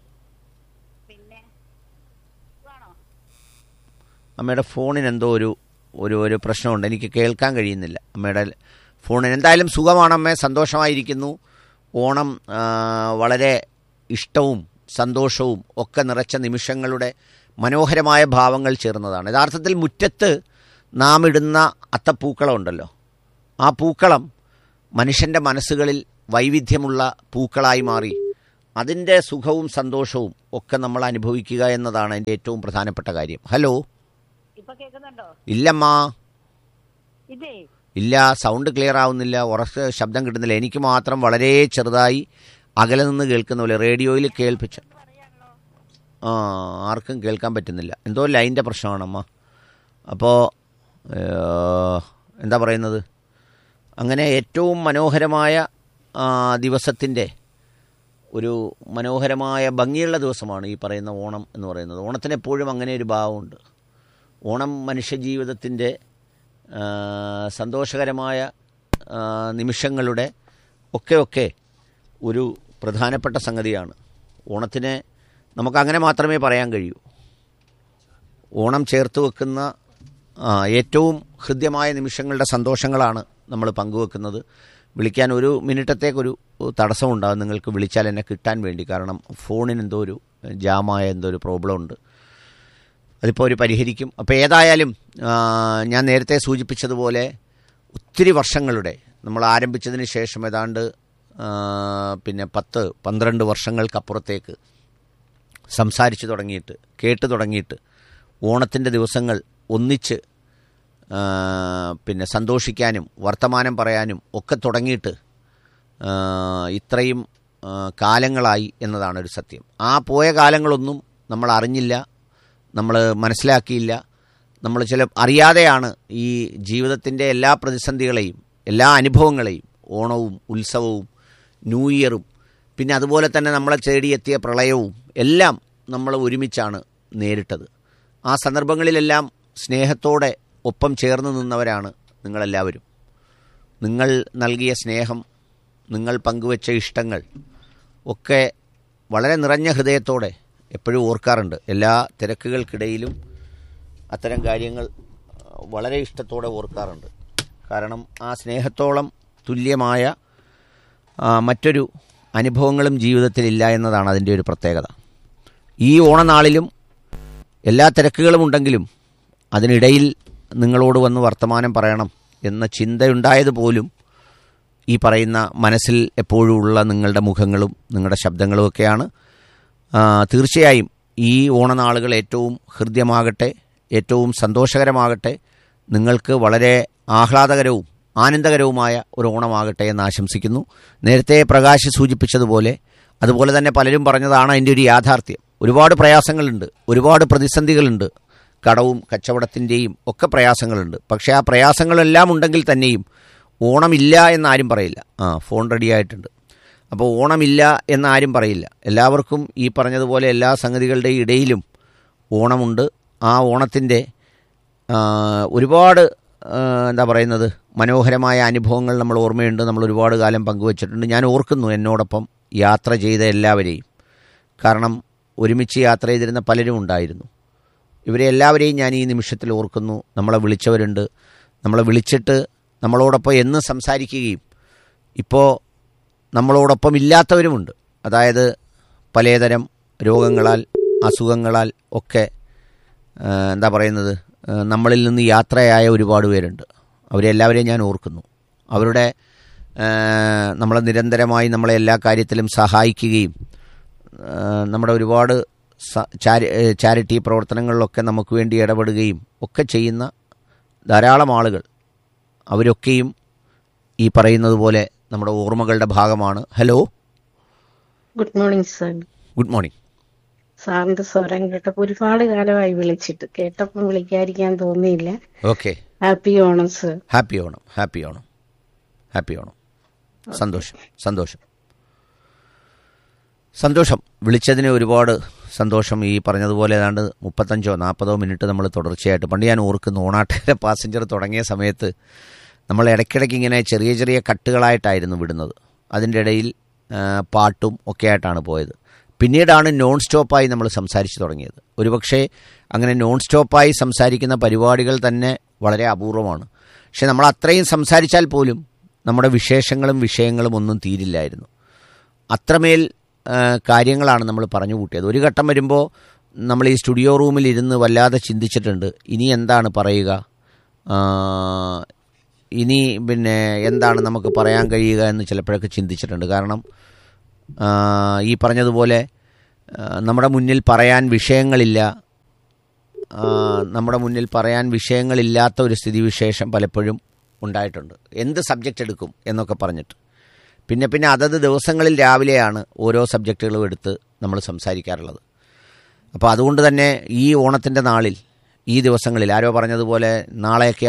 അമ്മയുടെ ഫോണിന് എന്തോ ഒരു ഒരു ഒരു പ്രശ്നമുണ്ട് എനിക്ക് കേൾക്കാൻ കഴിയുന്നില്ല അമ്മയുടെ ഫോണിന് എന്തായാലും സുഖമാണമ്മേ സന്തോഷമായിരിക്കുന്നു ഓണം ആ, വളരെ ഇഷ്ടവും സന്തോഷവും ഒക്കെ നിറച്ച നിമിഷങ്ങളുടെ മനോഹരമായ ഭാവങ്ങൾ ചേർന്നതാണ് യഥാർത്ഥത്തിൽ മുറ്റത്ത് നാം ഇടുന്ന അത്തപ്പൂക്കളം ഉണ്ടല്ലോ ആ പൂക്കളം മനുഷ്യൻ്റെ മനസ്സുകളിൽ വൈവിധ്യമുള്ള പൂക്കളായി മാറി അതിൻ്റെ സുഖവും സന്തോഷവും ഒക്കെ നമ്മൾ അനുഭവിക്കുക എന്നതാണ് എൻ്റെ ഏറ്റവും പ്രധാനപ്പെട്ട കാര്യം ഹലോ ഇപ്പൊ കേൾക്കുന്നുണ്ടോ ഇല്ലമ്മാ ഇതേ ഇല്ല സൗണ്ട് ക്ലിയർ ആവുന്നില്ല ഉറച്ച് ശബ്ദം കിട്ടുന്നില്ല എനിക്ക് മാത്രം വളരെ ചെറുതായി അകലെ നിന്ന് കേൾക്കുന്ന പോലെ റേഡിയോയിൽ കേൾപ്പിച്ച ആ ആർക്കും കേൾക്കാൻ പറ്റുന്നില്ല എന്തോ ലൈൻ്റെ പ്രശ്നമാണമ്മ അപ്പോൾ എന്താ പറയുന്നത് അങ്ങനെ ഏറ്റവും മനോഹരമായ ദിവസത്തിൻ്റെ ഒരു മനോഹരമായ ഭംഗിയുള്ള ദിവസമാണ് ഈ പറയുന്ന ഓണം എന്ന് പറയുന്നത് ഓണത്തിന് എപ്പോഴും അങ്ങനെ ഒരു ഭാവമുണ്ട് ഓണം മനുഷ്യജീവിതത്തിൻ്റെ ആ, സന്തോഷകരമായ ആ, നിമിഷങ്ങളുടെ ഒക്കെ ഒക്കെ ഒരു പ്രധാനപ്പെട്ട സംഗതിയാണ് ഓണത്തിന് നമുക്കങ്ങനെ മാത്രമേ പറയാൻ കഴിയൂ ഓണം ചേർത്ത് വെക്കുന്ന ആ, ഏറ്റവും ഹൃദ്യമായ നിമിഷങ്ങളുടെ സന്തോഷങ്ങളാണ് നമ്മൾ പങ്കുവെക്കുന്നത് വിളിക്കാൻ ഒരു മിനിറ്റത്തേക്കൊരു തടസ്സമുണ്ടാകും നിങ്ങൾക്ക് വിളിച്ചാൽ എന്നെ കിട്ടാൻ വേണ്ടി കാരണം ഫോണിന് എന്തോ ഒരു ജാമായ എന്തോ ഒരു പ്രോബ്ലം ഉണ്ട് അതിപ്പോൾ ഒരു പരിഹരിക്കും അപ്പോൾ ഏതായാലും ആ, ഞാൻ നേരത്തെ സൂചിപ്പിച്ചതുപോലെ ഒത്തിരി വർഷങ്ങളുടെ നമ്മൾ ആരംഭിച്ചതിന് ശേഷം ഏതാണ്ട് ആ, പിന്നെ പത്ത് പന്ത്രണ്ട് വർഷങ്ങൾക്കപ്പുറത്തേക്ക് സംസാരിച്ചു തുടങ്ങിയിട്ട് കേട്ട് തുടങ്ങിയിട്ട് ഓണത്തിൻ്റെ ദിവസങ്ങൾ ഒന്നിച്ച് ആ, പിന്നെ സന്തോഷിക്കാനും വർത്തമാനം പറയാനും ഒക്കെ തുടങ്ങിയിട്ട് ആ, ഇത്രയും ആ, കാലങ്ങളായി എന്നതാണ് ഒരു സത്യം ആ പോയ കാലങ്ങളൊന്നും നമ്മൾ അറിഞ്ഞില്ല നമ്മൾ മനസ്സിലാക്കിയില്ല നമ്മൾ ചില അറിയാതെയാണ് ഈ ജീവിതത്തിൻ്റെ എല്ലാ പ്രതിസന്ധികളെയും എല്ലാ അനുഭവങ്ങളെയും ഓണവും ഉത്സവവും ന്യൂ ഇയറും പിന്നെ അതുപോലെ തന്നെ നമ്മളെ തേടിയെത്തിയ പ്രളയവും എല്ലാം നമ്മൾ ഒരുമിച്ചാണ് നേരിട്ടത് ആ സന്ദർഭങ്ങളിലെല്ലാം സ്നേഹത്തോടെ ഒപ്പം ചേർന്ന് നിന്നവരാണ് നിങ്ങളെല്ലാവരും നിങ്ങൾ നൽകിയ സ്നേഹം നിങ്ങൾ പങ്കുവച്ച ഇഷ്ടങ്ങൾ ഒക്കെ വളരെ നിറഞ്ഞ ഹൃദയത്തോടെ എപ്പോഴും ഓർക്കാറുണ്ട് എല്ലാ തിരക്കുകൾക്കിടയിലും അത്തരം കാര്യങ്ങൾ വളരെ ഇഷ്ടത്തോടെ ഓർക്കാറുണ്ട് കാരണം ആ സ്നേഹത്തോളം തുല്യമായ ആ, മറ്റൊരു അനുഭവങ്ങളും ജീവിതത്തിലില്ല എന്നതാണ് അതിൻ്റെ ഒരു പ്രത്യേകത ഈ ഓണനാളിലും എല്ലാ തിരക്കുകളും ഉണ്ടെങ്കിലും അതിനിടയിൽ നിങ്ങളോട് വന്ന് വർത്തമാനം പറയണം എന്ന ചിന്തയുണ്ടായത് പോലും ഈ പറയുന്ന മനസ്സിൽ എപ്പോഴും ഉള്ള നിങ്ങളുടെ മുഖങ്ങളും നിങ്ങളുടെ ശബ്ദങ്ങളും ഒക്കെയാണ് ആ, തീർച്ചയായും ഈ ഓണനാളുകൾ ഏറ്റവും ഹൃദ്യമാകട്ടെ ഏറ്റവും സന്തോഷകരമാകട്ടെ നിങ്ങൾക്ക് വളരെ ആഹ്ലാദകരവും ആനന്ദകരവുമായ ഒരു ഓണമാകട്ടെ എന്ന് ആശംസിക്കുന്നു നേരത്തെ പ്രകാശ് സൂചിപ്പിച്ചതുപോലെ അതുപോലെ തന്നെ പലരും പറഞ്ഞതാണ് അതിൻ്റെ ഒരു യാഥാർത്ഥ്യം ഒരുപാട് പ്രയാസങ്ങളുണ്ട് ഒരുപാട് പ്രതിസന്ധികളുണ്ട് കടവും കച്ചവടത്തിൻ്റെയും ഒക്കെ പ്രയാസങ്ങളുണ്ട് പക്ഷേ ആ പ്രയാസങ്ങളെല്ലാം ഉണ്ടെങ്കിൽ തന്നെയും ഓണമില്ല എന്നാരും പറയില്ല ആ ഫോൺ റെഡി ആയിട്ടുണ്ട് അപ്പോൾ ഓണമില്ല എന്നാരും പറയില്ല എല്ലാവർക്കും ഈ പറഞ്ഞതുപോലെ എല്ലാ സംഗതികളുടെയും ഇടയിലും ഓണമുണ്ട് ആ ഓണത്തിൻ്റെ ആ, ഒരുപാട് ആ, എന്താ പറയുന്നത് മനോഹരമായ അനുഭവങ്ങൾ നമ്മൾ ഓർമ്മയുണ്ട് നമ്മൾ ഒരുപാട് കാലം പങ്കുവച്ചിട്ടുണ്ട് ഞാൻ ഓർക്കുന്നു എന്നോടൊപ്പം യാത്ര ചെയ്ത എല്ലാവരെയും കാരണം ഒരുമിച്ച് യാത്ര ചെയ്തിരുന്ന പലരും ഉണ്ടായിരുന്നു ഇവരെ എല്ലാവരെയും ഞാൻ ഈ നിമിഷത്തിൽ ഓർക്കുന്നു നമ്മളെ വിളിച്ചവരുണ്ട് നമ്മളെ വിളിച്ചിട്ട് നമ്മളോടൊപ്പം എന്ന് സംസാരിക്കുകയും ഇപ്പോൾ നമ്മളോടൊപ്പം ഇല്ലാത്തവരുമുണ്ട് അതായത് പലതരം രോഗങ്ങളാൽ അസുഖങ്ങളാൽ ഒക്കെ ആ, എന്താ പറയുന്നത് ആ, നമ്മളിൽ നിന്ന് യാത്രയായ ഒരുപാട് പേരുണ്ട് അവരെല്ലാവരെയും ഞാൻ ഓർക്കുന്നു അവരുടെ ആ, നമ്മളെ നിരന്തരമായി നമ്മളെ എല്ലാ കാര്യത്തിലും സഹായിക്കുകയും ആ, നമ്മുടെ ഒരുപാട് സ- ചാരി ഏ, ചാരിറ്റി പ്രവർത്തനങ്ങളിലൊക്കെ നമുക്ക് വേണ്ടി ഇടപെടുകയും ഒക്കെ ചെയ്യുന്ന ധാരാളം ആളുകൾ അവരൊക്കെയും ഈ പറയുന്നത് പോലെ നമ്മുടെ ഓർമ്മകളുടെ ഭാഗമാണ് hello good morning sir good morning സാറിന്റെ സ്വരം കേട്ടപ്പോ ഒരുപാട് കാലമായി വിളിച്ചിട്ട് കേട്ടപ്പോൾ വിളിക്കാതിരിക്കാൻ തോന്നിയില്ല okay happy Onam sir happy Onam happy Onam happy Onam സന്തോഷം സന്തോഷം സന്തോഷം വിളിച്ചതിന് ഒരുപാട് സന്തോഷം ഈ പറഞ്ഞതുപോലെ ഏതാണ്ട് മുപ്പത്തഞ്ചോ നാൽപ്പതോ മിനിറ്റ് നമ്മൾ തുടർച്ചയായിട്ട് പണ്ട് ഞാൻ ഓർക്കുന്നു ഓണാട്ടേരെ പാസഞ്ചർ തുടങ്ങിയ സമയത്ത് നമ്മൾ ഇടയ്ക്കിടയ്ക്ക് ഇങ്ങനെ ചെറിയ ചെറിയ കട്ടുകളായിട്ടായിരുന്നു വിടുന്നത് അതിൻ്റെ ഇടയിൽ ആ, പാട്ടും ഒക്കെ ആയിട്ടാണ് പോയത് പിന്നീടാണ് നോൺ സ്റ്റോപ്പായി നമ്മൾ സംസാരിച്ചു തുടങ്ങിയത് ഒരുപക്ഷെ അങ്ങനെ നോൺ സ്റ്റോപ്പായി സംസാരിക്കുന്ന പരിപാടികൾ തന്നെ വളരെ അപൂർവമാണ് പക്ഷെ നമ്മൾ അത്രയും സംസാരിച്ചാൽ പോലും നമ്മുടെ വിശേഷങ്ങളും വിഷയങ്ങളും ഒന്നും തീരില്ലായിരുന്നു അത്രമേൽ ആ, കാര്യങ്ങളാണ് നമ്മൾ പറഞ്ഞു കൂട്ടിയത് ഒരു ഘട്ടം വരുമ്പോൾ നമ്മൾ ഈ സ്റ്റുഡിയോ റൂമിൽ ഇരുന്ന് വല്ലാതെ ചിന്തിച്ചിട്ടുണ്ട് ഇനി എന്താണ് പറയുക ആ, ഇനി പിന്നെ എന്താണ് നമുക്ക് പറയാൻ കഴിയുക എന്ന് ചിലപ്പോഴൊക്കെ ചിന്തിച്ചിട്ടുണ്ട് കാരണം ആ, ഈ പറഞ്ഞതുപോലെ ആ, നമ്മുടെ മുന്നിൽ പറയാൻ വിഷയങ്ങളില്ല ആ, നമ്മുടെ മുന്നിൽ പറയാൻ വിഷയങ്ങളില്ലാത്ത ഒരു സ്ഥിതിവിശേഷം പലപ്പോഴും ഉണ്ടായിട്ടുണ്ട് എന്ത് സബ്ജക്റ്റ് എടുക്കും എന്നൊക്കെ പറഞ്ഞിട്ട് പിന്നെ പിന്നെ അതത് ദിവസങ്ങളിൽ രാവിലെയാണ് ഓരോ സബ്ജക്റ്റുകളും എടുത്ത് നമ്മൾ സംസാരിക്കാറുള്ളത് അപ്പോൾ അതുകൊണ്ട് തന്നെ ഈ ഓണത്തിൻ്റെ നാളിൽ ഈ ദിവസങ്ങളിൽ ആരോ പറഞ്ഞതുപോലെ നാളെയൊക്കെ